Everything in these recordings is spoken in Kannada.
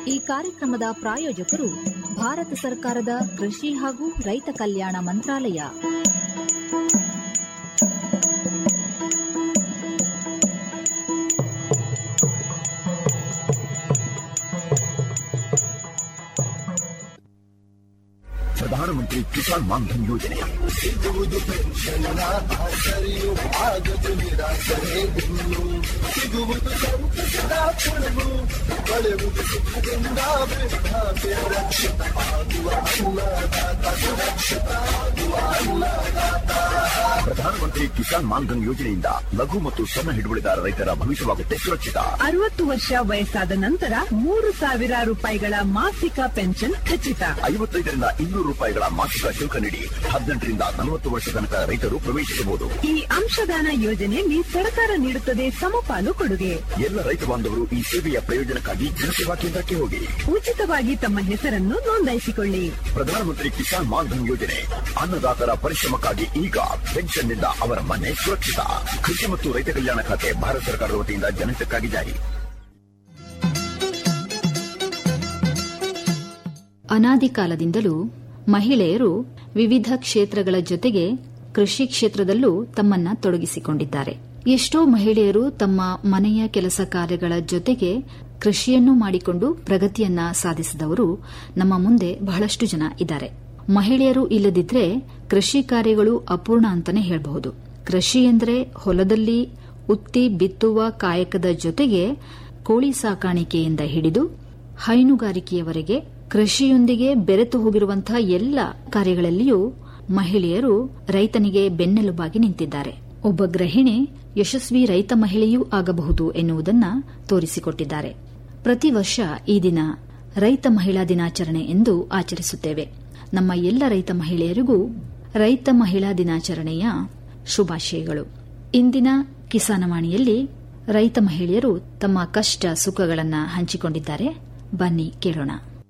ಈ ಕಾರ್ಯಕ್ರಮದ ಪ್ರಾಯೋಜಕರು ಭಾರತ ಸರ್ಕಾರದ ಕೃಷಿ ಹಾಗೂ ರೈತ ಕಲ್ಯಾಣ ಮಂತ್ರಾಲಯ ಪ್ರಧಾನಮಂತ್ರಿ ಕಿಸಾನ್ ಮಾನ್ಧನ್ ಯೋಜನೆ ಸಿಗುವುದು ಪೆನ್ಷನ್ನ ಆಸರೆಯು ಆಗದು ನಿರಾಸರೆ ಇನ್ನು ಸಿಗುವುದು ಸಂತಸದ ಕೊಡಲು ಕಳೆಯುವುದು ಸುಖದಿಂದ ವೃದ್ಧಾಪ್ಯ ರಕ್ಷಿತ ಆಗುವ ಅನ್ನದಾತ ಸುರಕ್ಷಿತ ಆಗುವ ಅನ್ನದಾತ ಪ್ರಧಾನಮಂತ್ರಿ ಕಿಸಾನ್ ಮಾನ್ಧನ್ ಯೋಜನೆಯಿಂದ ಲಘು ಮತ್ತು ಸಣ್ಣ ಹಿಡುವಳಿದಾರ ರೈತರ ಭವಿಷ್ಯವಾಗುತ್ತೆ ಸುರಕ್ಷಿತ ಅರವತ್ತು ವರ್ಷ ವಯಸ್ಸಾದ ನಂತರ ಮೂರು ಸಾವಿರ ರೂಪಾಯಿಗಳ ಮಾಸಿಕ ಪೆನ್ಷನ್ ಖಚಿತ ಐವತ್ತೈದರಿಂದ ಇನ್ನೂರು ರೂಪಾಯಿಗಳ ಮಾಸಿಕ ಶುಲ್ಕ ನೀಡಿ ಹದಿನೆಂಟರಿಂದ ನಲವತ್ತು ವರ್ಷ ತನಕ ರೈತರು ಪ್ರವೇಶಿಸಬಹುದು ಈ ಅಂಶದಾನ ಯೋಜನೆಯಲ್ಲಿ ಸರ್ಕಾರ ನೀಡುತ್ತದೆ ಸಮಪಾಲು ಕೊಡುಗೆ ಎಲ್ಲ ರೈತ ಬಾಂಧವರು ಈ ಸೇವೆಯ ಪ್ರಯೋಜನಕ್ಕಾಗಿ ಜನಸೇವಾ ಕೇಂದ್ರಕ್ಕೆ ಹೋಗಿ ಉಚಿತವಾಗಿ ತಮ್ಮ ಹೆಸರನ್ನು ನೋಂದಾಯಿಸಿಕೊಳ್ಳಿ ಪ್ರಧಾನಮಂತ್ರಿ ಕಿಸಾನ್ ಮಾನ್ಧನ್ ಯೋಜನೆ ಅನ್ನದಾತರ ಪರಿಶ್ರಮಕ್ಕಾಗಿ ಈಗ ಪೆನ್ಷನ್ನಿಂದ ಅವರ ಮನೆ ಸುರಕ್ಷಿತ ಕೃಷಿ ಮತ್ತು ರೈತ ಕಲ್ಯಾಣ ಖಾತೆ ಭಾರತ ಸರ್ಕಾರದ ವತಿಯಿಂದ ಜನಹಿತಕ್ಕಾಗಿ ಜಾರಿ ಅನಾದಿ ಕಾಲದಿಂದಲೂ ಮಹಿಳೆಯರು ವಿವಿಧ ಕ್ಷೇತ್ರಗಳ ಜೊತೆಗೆ ಕೃಷಿ ಕ್ಷೇತ್ರದಲ್ಲೂ ತಮ್ಮನ್ನ ತೊಡಗಿಸಿಕೊಂಡಿದ್ದಾರೆ ಎಷ್ಟೋ ಮಹಿಳೆಯರು ತಮ್ಮ ಮನೆಯ ಕೆಲಸ ಕಾರ್ಯಗಳ ಜೊತೆಗೆ ಕೃಷಿಯನ್ನು ಮಾಡಿಕೊಂಡು ಪ್ರಗತಿಯನ್ನ ಸಾಧಿಸಿದವರು ನಮ್ಮ ಮುಂದೆ ಬಹಳಷ್ಟು ಜನ ಇದ್ದಾರೆ ಮಹಿಳೆಯರು ಇಲ್ಲದಿದ್ರೆ ಕೃಷಿ ಕಾರ್ಯಗಳು ಅಪೂರ್ಣ ಅಂತಾನೆ ಹೇಳಬಹುದು ಕೃಷಿ ಎಂದರೆ ಹೊಲದಲ್ಲಿ ಉತ್ತಿ ಬಿತ್ತುವ ಕಾಯಕದ ಜೊತೆಗೆ ಕೋಳಿ ಸಾಕಾಣಿಕೆಯಿಂದ ಹಿಡಿದು ಹೈನುಗಾರಿಕೆಯವರೆಗೆ ಕೃಷಿಯೊಂದಿಗೆ ಬೆರೆತು ಹೋಗಿರುವಂತಹ ಎಲ್ಲ ಕಾರ್ಯಗಳಲ್ಲಿಯೂ ಮಹಿಳೆಯರು ರೈತನಿಗೆ ಬೆನ್ನೆಲುಬಾಗಿ ನಿಂತಿದ್ದಾರೆ ಒಬ್ಬ ಗೃಹಿಣಿ ಯಶಸ್ವಿ ರೈತ ಮಹಿಳೆಯೂ ಆಗಬಹುದು ಎನ್ನುವುದನ್ನ ತೋರಿಸಿಕೊಟ್ಟಿದ್ದಾರೆ ಪ್ರತಿ ವರ್ಷ ಈ ದಿನ ರೈತ ಮಹಿಳಾ ದಿನಾಚರಣೆ ಎಂದು ಆಚರಿಸುತ್ತೇವೆ ನಮ್ಮ ಎಲ್ಲ ರೈತ ಮಹಿಳೆಯರಿಗೂ ರೈತ ಮಹಿಳಾ ದಿನಾಚರಣೆಯ ಶುಭಾಶಯಗಳು ಇಂದಿನ ಕಿಸಾನವಾಣಿಯಲ್ಲಿ ರೈತ ಮಹಿಳೆಯರು ತಮ್ಮ ಕಷ್ಟ ಸುಖಗಳನ್ನು ಹಂಚಿಕೊಂಡಿದ್ದಾರೆ ಬನ್ನಿ ಕೇಳೋಣ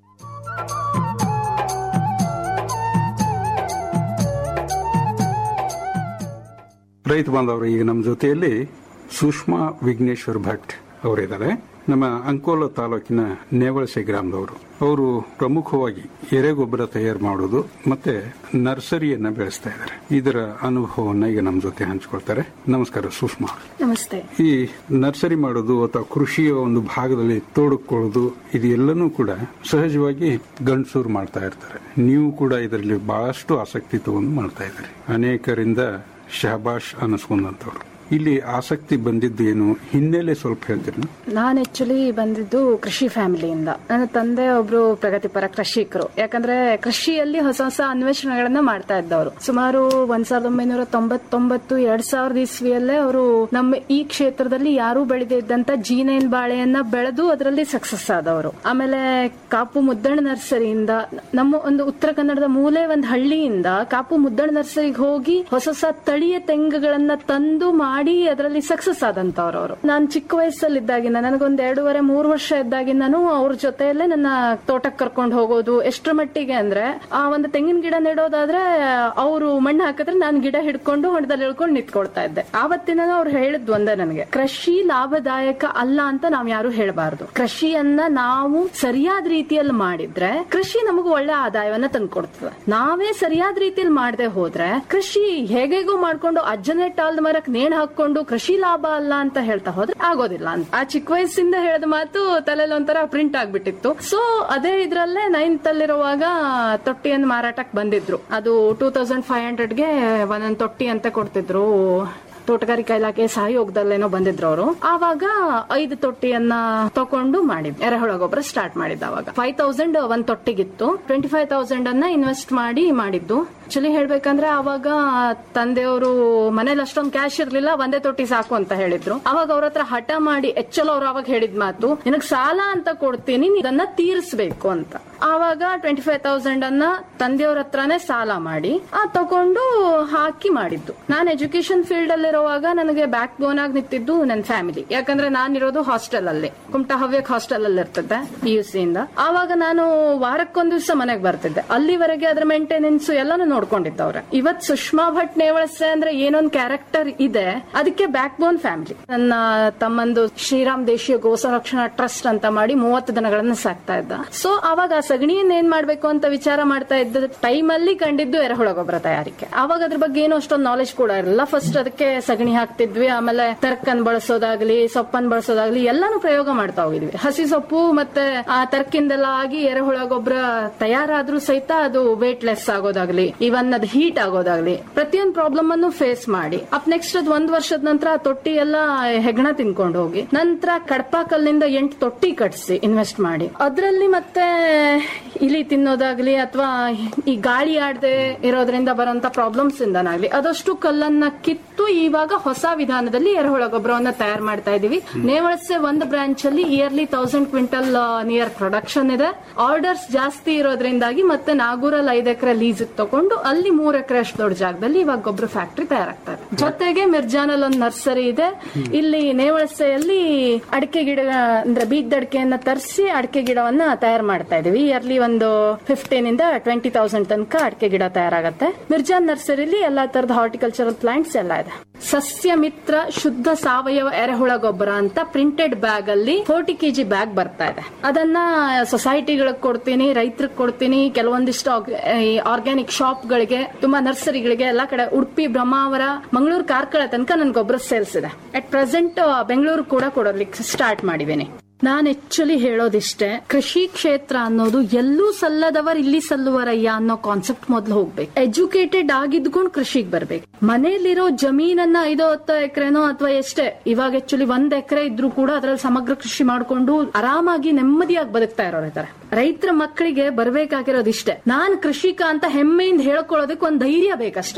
ರೈತ ಬಾಂಧವರು ಈಗ ನಮ್ಮ ಜೊತೆಯಲ್ಲಿ ಸುಷ್ಮಾ ವಿಘ್ನೇಶ್ವರ್ ಭಟ್ ಅವರಿದ್ದಾರೆ ನಮ್ಮ ಅಂಕೋಲ ತಾಲೂಕಿನ ನೇವಳಸೆ ಗ್ರಾಮದವರು ಅವರು ಪ್ರಮುಖವಾಗಿ ಎರೆಗೊಬ್ಬರ ತಯಾರು ಮಾಡೋದು ಮತ್ತೆ ನರ್ಸರಿಯನ್ನ ಬೆಳೆಸ್ತಾ ಇದ್ದಾರೆ ಇದರ ಅನುಭವವನ್ನ ಈಗ ನಮ್ಮ ಜೊತೆ ಹಂಚಿಕೊಳ್ತಾರೆ ನಮಸ್ಕಾರ ಸುಷ್ಮಾ ನಮಸ್ತೆ ಈ ನರ್ಸರಿ ಮಾಡೋದು ಅಥವಾ ಕೃಷಿಯ ಒಂದು ಭಾಗದಲ್ಲಿ ತೋಡಿಕೊಳ್ಳೋದು ಇದು ಎಲ್ಲನೂ ಕೂಡ ಸಹಜವಾಗಿ ಗಂಡಸೂರು ಮಾಡ್ತಾ ಇರ್ತಾರೆ ನೀವು ಕೂಡ ಇದರಲ್ಲಿ ಬಹಳಷ್ಟು ಆಸಕ್ತಿ ತಗೊಂಡು ಮಾಡ್ತಾ ಇದ್ದಾರೆ ಅನೇಕರಿಂದ ಶಹಬಾಷ್ ಅನ್ನಿಸ್ಕೊಂಡಂತವ್ರು ಇಲ್ಲಿ ಆಸಕ್ತಿ ಬಂದಿದ್ದು ಏನು ಹಿನ್ನೆಲೆ ಸ್ವಲ್ಪ ಹೇಳ್ತೀರಿ ನಾನು ಆಕ್ಚುಲಿ ಬಂದಿದ್ದು ಕೃಷಿ ಫ್ಯಾಮಿಲಿಯಿಂದ ನನ್ನ ತಂದೆ ಒಬ್ರು ಪ್ರಗತಿಪರ ಕೃಷಿಕರು ಯಾಕಂದ್ರೆ ಕೃಷಿಯಲ್ಲಿ ಹೊಸ ಹೊಸ ಅನ್ವೇಷಣೆಗಳನ್ನ ಮಾಡ್ತಾ ಇದ್ದವರು ಸುಮಾರು ಒಂದ್ ಸಾವಿರದ ಒಂಬೈನೂರ ತೊಂಬತ್ತೊಂಬತ್ತು ಎರಡ್ ಸಾವಿರದ ಇಸ್ವಿಯಲ್ಲೇ ಅವರು ನಮ್ಮ ಈ ಕ್ಷೇತ್ರದಲ್ಲಿ ಯಾರೂ ಬೆಳೆದೇ ಇದ್ದಂತ ಜೀನೈನ್ ಬಾಳೆಯನ್ನ ಬೆಳೆದು ಅದರಲ್ಲಿ ಸಕ್ಸಸ್ ಆದವರು ಆಮೇಲೆ ಕಾಪು ಮುದ್ದಣ ನರ್ಸರಿಯಿಂದ ನಮ್ಮ ಒಂದು ಉತ್ತರ ಕನ್ನಡದ ಮೂಲೆ ಒಂದು ಹಳ್ಳಿಯಿಂದ ಕಾಪು ಮುದ್ದಣ ನರ್ಸರಿಗೆ ಹೋಗಿ ಹೊಸ ಹೊಸ ತಳಿಯ ತೆಂಗುಗಳನ್ನ ತಂದು ಮಾಡಿ ಅದರಲ್ಲಿ ಸಕ್ಸಸ್ ಆದಂತವ್ರು ಅವರು ನಾನು ಚಿಕ್ಕ ವಯಸ್ಸಲ್ಲಿದ್ದಾಗಿಂದ ನನಗೊಂದ್ ಎರಡೂವರೆ ಮೂರು ವರ್ಷ ಇದ್ದಾಗಿಂದನೂ ಅವ್ರ ಜೊತೆಯಲ್ಲೇ ನನ್ನ ತೋಟಕ್ಕೆ ಕರ್ಕೊಂಡು ಹೋಗೋದು ಎಷ್ಟರ ಮಟ್ಟಿಗೆ ಅಂದ್ರೆ ಆ ಒಂದು ತೆಂಗಿನ ಗಿಡ ನೆಡೋದಾದ್ರೆ ಅವರು ಮಣ್ಣು ಹಾಕಿದ್ರೆ ನಾನು ಗಿಡ ಹಿಡ್ಕೊಂಡು ಹೊಂಡದಲ್ಲಿ ಇಳ್ಕೊಂಡು ನಿಂತ್ಕೊಳ್ತಾ ಇದ್ದೆ ಆವತ್ತಿನ ಅವ್ರು ಹೇಳಿದ್ ಒಂದೇ ನನಗೆ ಕೃಷಿ ಲಾಭದಾಯಕ ಅಲ್ಲ ಅಂತ ನಾವ್ ಯಾರು ಹೇಳಬಾರ್ದು ಕೃಷಿಯನ್ನ ನಾವು ಸರಿಯಾದ ರೀತಿಯಲ್ಲಿ ಮಾಡಿದ್ರೆ ಕೃಷಿ ನಮಗೂ ಒಳ್ಳೆ ಆದಾಯವನ್ನ ತಂದ್ಕೊಡ್ತದೆ ನಾವೇ ಸರಿಯಾದ ರೀತಿಯಲ್ಲಿ ಮಾಡದೆ ಹೋದ್ರೆ ಕೃಷಿ ಹೇಗೇಗೋ ಮಾಡ್ಕೊಂಡು ಅಜ್ಜನೇ ಟಾಲ್ದ ಮರಕ್ ನೇಣ್ ಹಾಕೊಂಡು ಕೃಷಿ ಲಾಭ ಅಲ್ಲ ಅಂತ ಹೇಳ್ತಾ ಹೋದ್ರೆ ಆಗೋದಿಲ್ಲ ಅಂತ ಆ ಚಿಕ್ಕ ವಯಸ್ಸಿಂದ ಹೇಳಿದ ಮಾತು ತಲೆಯಲ್ಲಿ ಒಂಥರ ಪ್ರಿಂಟ್ ಆಗ್ಬಿಟ್ಟಿತ್ತು ಸೊ ಅದೇ ಇದ್ರಲ್ಲೇ ನೈನ್ತ್ ಅಲ್ಲಿರುವಾಗ ತೊಟ್ಟಿಯನ್ನು ಮಾರಾಟಕ್ಕೆ ಬಂದಿದ್ರು ಅದು ಟೂ ತೌಸಂಡ್ ಫೈವ್ ಹಂಡ್ರೆಡ್ಗೆ ಒಂದೊಂದು ತೊಟ್ಟಿ ಅಂತ ಕೊಡ್ತಿದ್ರು ತೋಟಗಾರಿಕಾ ಇಲಾಖೆ ಸಹಯೋಗದಲ್ಲೇನೋ ಬಂದಿದ್ರು ಅವರು ಆವಾಗ ಐದು ತೊಟ್ಟಿಯನ್ನ ತಕೊಂಡು ಮಾಡಿದ್ ಎರೆಹುಳ ಗೊಬ್ಬರ ಸ್ಟಾರ್ಟ್ ಮಾಡಿದ್ದ ಅವಾಗ ಫೈವ್ ತೌಸಂಡ್ ಒಂದ್ ತೊಟ್ಟಿಗಿತ್ತು ಟ್ವೆಂಟಿ ಫೈವ್ ತೌಸಂಡ್ ಅನ್ನ ಇನ್ವೆಸ್ಟ್ ಮಾಡಿ ಮಾಡಿದ್ದು ಆಕ್ಚುಲಿ ಹೇಳ್ಬೇಕಂದ್ರೆ ಅವಾಗ ತಂದೆಯವರು ಮನೇಲಿ ಅಷ್ಟೊಂದು ಕ್ಯಾಶ್ ಇರ್ಲಿಲ್ಲ ಒಂದೇ ತೊಟ್ಟಿ ಸಾಕು ಅಂತ ಹೇಳಿದ್ರು ಅವಾಗ ಅವ್ರ ಹತ್ರ ಹಠ ಮಾಡಿ ಎಚ್ಚಲ್ ಅವ್ರು ಅವಾಗ ಹೇಳಿದ ಮಾತು ನಿನಗ್ ಸಾಲ ಅಂತ ಕೊಡ್ತೀನಿ ನೀನ್ ಇದನ್ನ ತೀರಿಸ್ಬೇಕು ಅಂತ ಆವಾಗ ಟ್ವೆಂಟಿ ಫೈವ್ ತೌಸಂಡ್ ಅನ್ನ ತಂದೆಯವ್ರ ಹತ್ರನೇ ಸಾಲ ಮಾಡಿ ಆ ತಗೊಂಡು ಹಾಕಿ ಮಾಡಿದ್ದು ನಾನು ಎಜುಕೇಶನ್ ಫೀಲ್ಡ್ ಅಲ್ಲಿ ಇರುವಾಗ ನನಗೆ ಬ್ಯಾಕ್ ಬೋನ್ ಆಗಿ ನಿಂತಿದ್ದು ನನ್ನ ಫ್ಯಾಮಿಲಿ ಯಾಕಂದ್ರೆ ನಾನಿರೋದು ಹಾಸ್ಟೆಲ್ ಅಲ್ಲಿ ಕುಮಟಾ ಹವ್ಯಕ್ ಹಾಸ್ಟೆಲ್ ಅಲ್ಲಿ ಇರ್ತಿದ್ದೆ ಪಿ ಯು ಸಿ ಇಂದ ಆವಾಗ ನಾನು ವಾರಕ್ಕೊಂದ್ ದಿವಸ ಮನೆಗೆ ಬರ್ತಿದ್ದೆ ಅಲ್ಲಿವರೆಗೆ ಅದ್ರ ಮೇಂಟೆನೆನ್ಸ್ ಎಲ್ಲಾನು ನೋಡ್ಕೊಂಡಿದ್ದವ್ರೆ ಇವತ್ ಸುಷ್ಮಾ ಭಟ್ ನೇವಳಸೆ ಅಂದ್ರೆ ಏನೊಂದ್ ಕ್ಯಾರೆಕ್ಟರ್ ಇದೆ ಅದಕ್ಕೆ ಬ್ಯಾಕ್ ಬೋನ್ ಫ್ಯಾಮಿಲಿ ನನ್ನ ತಮ್ಮಂದು ಶ್ರೀರಾಮ್ ದೇಶೀಯ ಗೋ ಸಂರಕ್ಷಣಾ ಟ್ರಸ್ಟ್ ಅಂತ ಮಾಡಿ ಮೂವತ್ತು ದನಗಳನ್ನ ಸಾಕ್ತಾ ಇದ್ದ ಸೊ ಅವಾಗ ಆ ಸಗಣಿಯನ್ನ ಏನ್ ಮಾಡ್ಬೇಕು ಅಂತ ವಿಚಾರ ಮಾಡ್ತಾ ಇದ್ದ ಟೈಮ್ ಅಲ್ಲಿ ಕಂಡಿದ್ದು ಎರೆಹುಳ ಗೊಬ್ಬರ ತಯಾರಿಕೆ ಅವಾಗ ಅದ್ರ ಬಗ್ಗೆ ಏನು ಅಷ್ಟೊಂದು ನಾಲೆಜ್ ಕೂಡ ಇರಲಿಲ್ಲ ಫಸ್ಟ್ ಅದಕ್ಕೆ ಸಗಣಿ ಹಾಕ್ತಿದ್ವಿ ಆಮೇಲೆ ತರ್ಕನ್ ಬಳಸೋದಾಗ್ಲಿ ಸೊಪ್ಪನ್ ಬಳಸೋದಾಗ್ಲಿ ಎಲ್ಲಾನು ಪ್ರಯೋಗ ಮಾಡ್ತಾ ಹೋಗಿದ್ವಿ ಹಸಿ ಸೊಪ್ಪು ಮತ್ತೆ ಆ ತರ್ಕಿಂದೆಲ್ಲ ಆಗಿ ಎರೆಹುಳ ಗೊಬ್ಬರ ತಯಾರಾದ್ರೂ ಸಹಿತ ಅದು ವೇಟ್ ಲೆಸ್ ಆಗೋದಾಗ್ಲಿ ಇವನ್ ಅದು ಹೀಟ್ ಆಗೋದಾಗ್ಲಿ ಪ್ರತಿಯೊಂದು ಪ್ರಾಬ್ಲಮ್ ಅನ್ನು ಫೇಸ್ ಮಾಡಿ ಅಪ್ ನೆಕ್ಸ್ಟ್ ಅದ್ ಒಂದ್ ವರ್ಷದ ನಂತರ ಆ ತೊಟ್ಟಿ ಎಲ್ಲ ಹೆಗ್ಣ ತಿನ್ಕೊಂಡು ಹೋಗಿ ನಂತರ ಕಡಪಾ ಕಲ್ಲಿಂದ ಎಂಟು ತೊಟ್ಟಿ ಕಟ್ಸಿ ಇನ್ವೆಸ್ಟ್ ಮಾಡಿ ಅದ್ರಲ್ಲಿ ಮತ್ತೆ ಇಲಿ ತಿನ್ನೋದಾಗ್ಲಿ ಅಥವಾ ಈ ಗಾಳಿ ಆಡದೆ ಇರೋದ್ರಿಂದ ಬರುವಂತ ಪ್ರಾಬ್ಲಮ್ಸ್ ಇಂದನಾಗ್ಲಿ ಅದಷ್ಟು ಕಲ್ಲನ್ನ ಕಿತ್ತು ಇವಾಗ ಹೊಸ ವಿಧಾನದಲ್ಲಿ ಎರೆಹುಳ ಗೊಬ್ಬರವನ್ನ ತಯಾರು ಮಾಡ್ತಾ ಇದೀವಿ ನೇವಳಸೆ ಒಂದು ಬ್ರಾಂಚ್ ಅಲ್ಲಿ yearly thousand quintal near production ಇದೆ ಆರ್ಡರ್ಸ್ ಜಾಸ್ತಿ ಇರೋದ್ರಿಂದಾಗಿ ಮತ್ತೆ ನಾಗೂರಲ್ಲಿ ಐದು ಎಕರೆ ಲೀಸ್ ತಗೊಂಡು ಅಲ್ಲಿ ಮೂರ್ ಎಕರೆ ಅಷ್ಟು ದೊಡ್ಡ ಜಾಗದಲ್ಲಿ ಇವಾಗ ಗೊಬ್ಬರ ಫ್ಯಾಕ್ಟರಿ ತಯಾರಾಗ್ತಾ ಇದೆ ಜೊತೆಗೆ ಮಿರ್ಜಾನಲ್ಲಿ ಒಂದು ನರ್ಸರಿ ಇದೆ ಇಲ್ಲಿ ನೇವಳಸೆಯಲ್ಲಿ ಅಡಿಕೆ ಗಿಡ ಅಂದ್ರೆ ಬೀಜ ಅಡಿಕೆಯನ್ನ ತರಿಸಿ ಅಡಿಕೆ ಗಿಡವನ್ನ ತಯಾರು ಮಾಡ್ತಾ ಇದೀವಿ ಇಯರ್ಲಿ ಒಂದು ಫಿಫ್ಟೀನ್ ಇಂದ ಟ್ವೆಂಟಿ ತೌಸಂಡ್ ತನಕ ಅಡಿಕೆ ಗಿಡ ತಯಾರಾಗತ್ತೆ ಮಿರ್ಜಾನ್ ನರ್ಸರಿಲಿ ಎಲ್ಲಾ ತರದ ಹಾರ್ಟಿಕಲ್ಚರಲ್ ಪ್ಲಾಂಟ್ಸ್ ಎಲ್ಲ ಇದೆ ಸಸ್ಯ ಮಿತ್ರ ಶುದ್ಧ ಸಾವಯವ ಎರೆಹುಳ ಗೊಬ್ಬರ ಅಂತ ಪ್ರಿಂಟೆಡ್ ಬ್ಯಾಗ್ ಅಲ್ಲಿ ಫೋರ್ಟಿ ಕೆಜಿ ಬ್ಯಾಗ್ ಬರ್ತಾ ಇದೆ ಅದನ್ನ ಸೊಸೈಟಿಗಳಿಗೆ ಕೊಡ್ತೀನಿ ರೈತರಿಗೆ ಕೊಡ್ತೀನಿ ಕೆಲವೊಂದಿಷ್ಟು ಆರ್ಗ್ಯಾನಿಕ್ ಶಾಪ್ಗಳಿಗೆ ತುಂಬಾ ನರ್ಸರಿಗಳಿಗೆ ಎಲ್ಲಾ ಕಡೆ ಉಡುಪಿ ಬ್ರಹ್ಮಾವರ ಮಂಗಳೂರು ಕಾರ್ಕಳ ತನಕ ನನ್ ಗೊಬ್ಬರ ಸೇಲ್ಸ್ ಇದೆ ಅಟ್ ಪ್ರೆಸೆಂಟ್ ಬೆಂಗಳೂರು ಕೂಡ ಕೊಡೋಲಿಕ್ಕೆ ಸ್ಟಾರ್ಟ್ ಮಾಡಿದ್ದೀನಿ ನಾನ್ ಆಕ್ಚುಲಿ ಹೇಳೋದಿಷ್ಟೇ ಕೃಷಿ ಕ್ಷೇತ್ರ ಅನ್ನೋದು ಎಲ್ಲೂ ಸಲ್ಲದವರು ಇಲ್ಲಿ ಸಲ್ಲುವರಯ್ಯ ಅನ್ನೋ ಕಾನ್ಸೆಪ್ಟ್ ಮೊದ್ಲು ಹೋಗ್ಬೇಕು ಎಜುಕೇಟೆಡ್ ಆಗಿದ್ಕೊಂಡು ಕೃಷಿಗೆ ಬರ್ಬೇಕು ಮನೆಯಲ್ಲಿರೋ ಜಮೀನನ್ನ ಐದೋ ಹತ್ತೋ ಎಕರೆನೋ ಅಥವಾ ಎಷ್ಟೇ ಇವಾಗ ಆಕ್ಚುಲಿ ಒಂದ್ ಎಕರೆ ಇದ್ರೂ ಕೂಡ ಅದ್ರಲ್ಲಿ ಸಮಗ್ರ ಕೃಷಿ ಮಾಡ್ಕೊಂಡು ಆರಾಮಾಗಿ ನೆಮ್ಮದಿಯಾಗಿ ಬದುಕ್ತಾ ಇರೋರು ಇದಾರೆ ರೈತರ ಮಕ್ಕಳಿಗೆ ಬರ್ಬೇಕಾಗಿರೋದಿಷ್ಟೇ ನಾನ್ ಕೃಷಿಕ ಅಂತ ಹೆಮ್ಮೆಯಿಂದ ಹೇಳ್ಕೊಳ್ಳೋದಕ್ಕೆ ಒಂದ್ ಧೈರ್ಯ ಬೇಕಷ್ಟೇ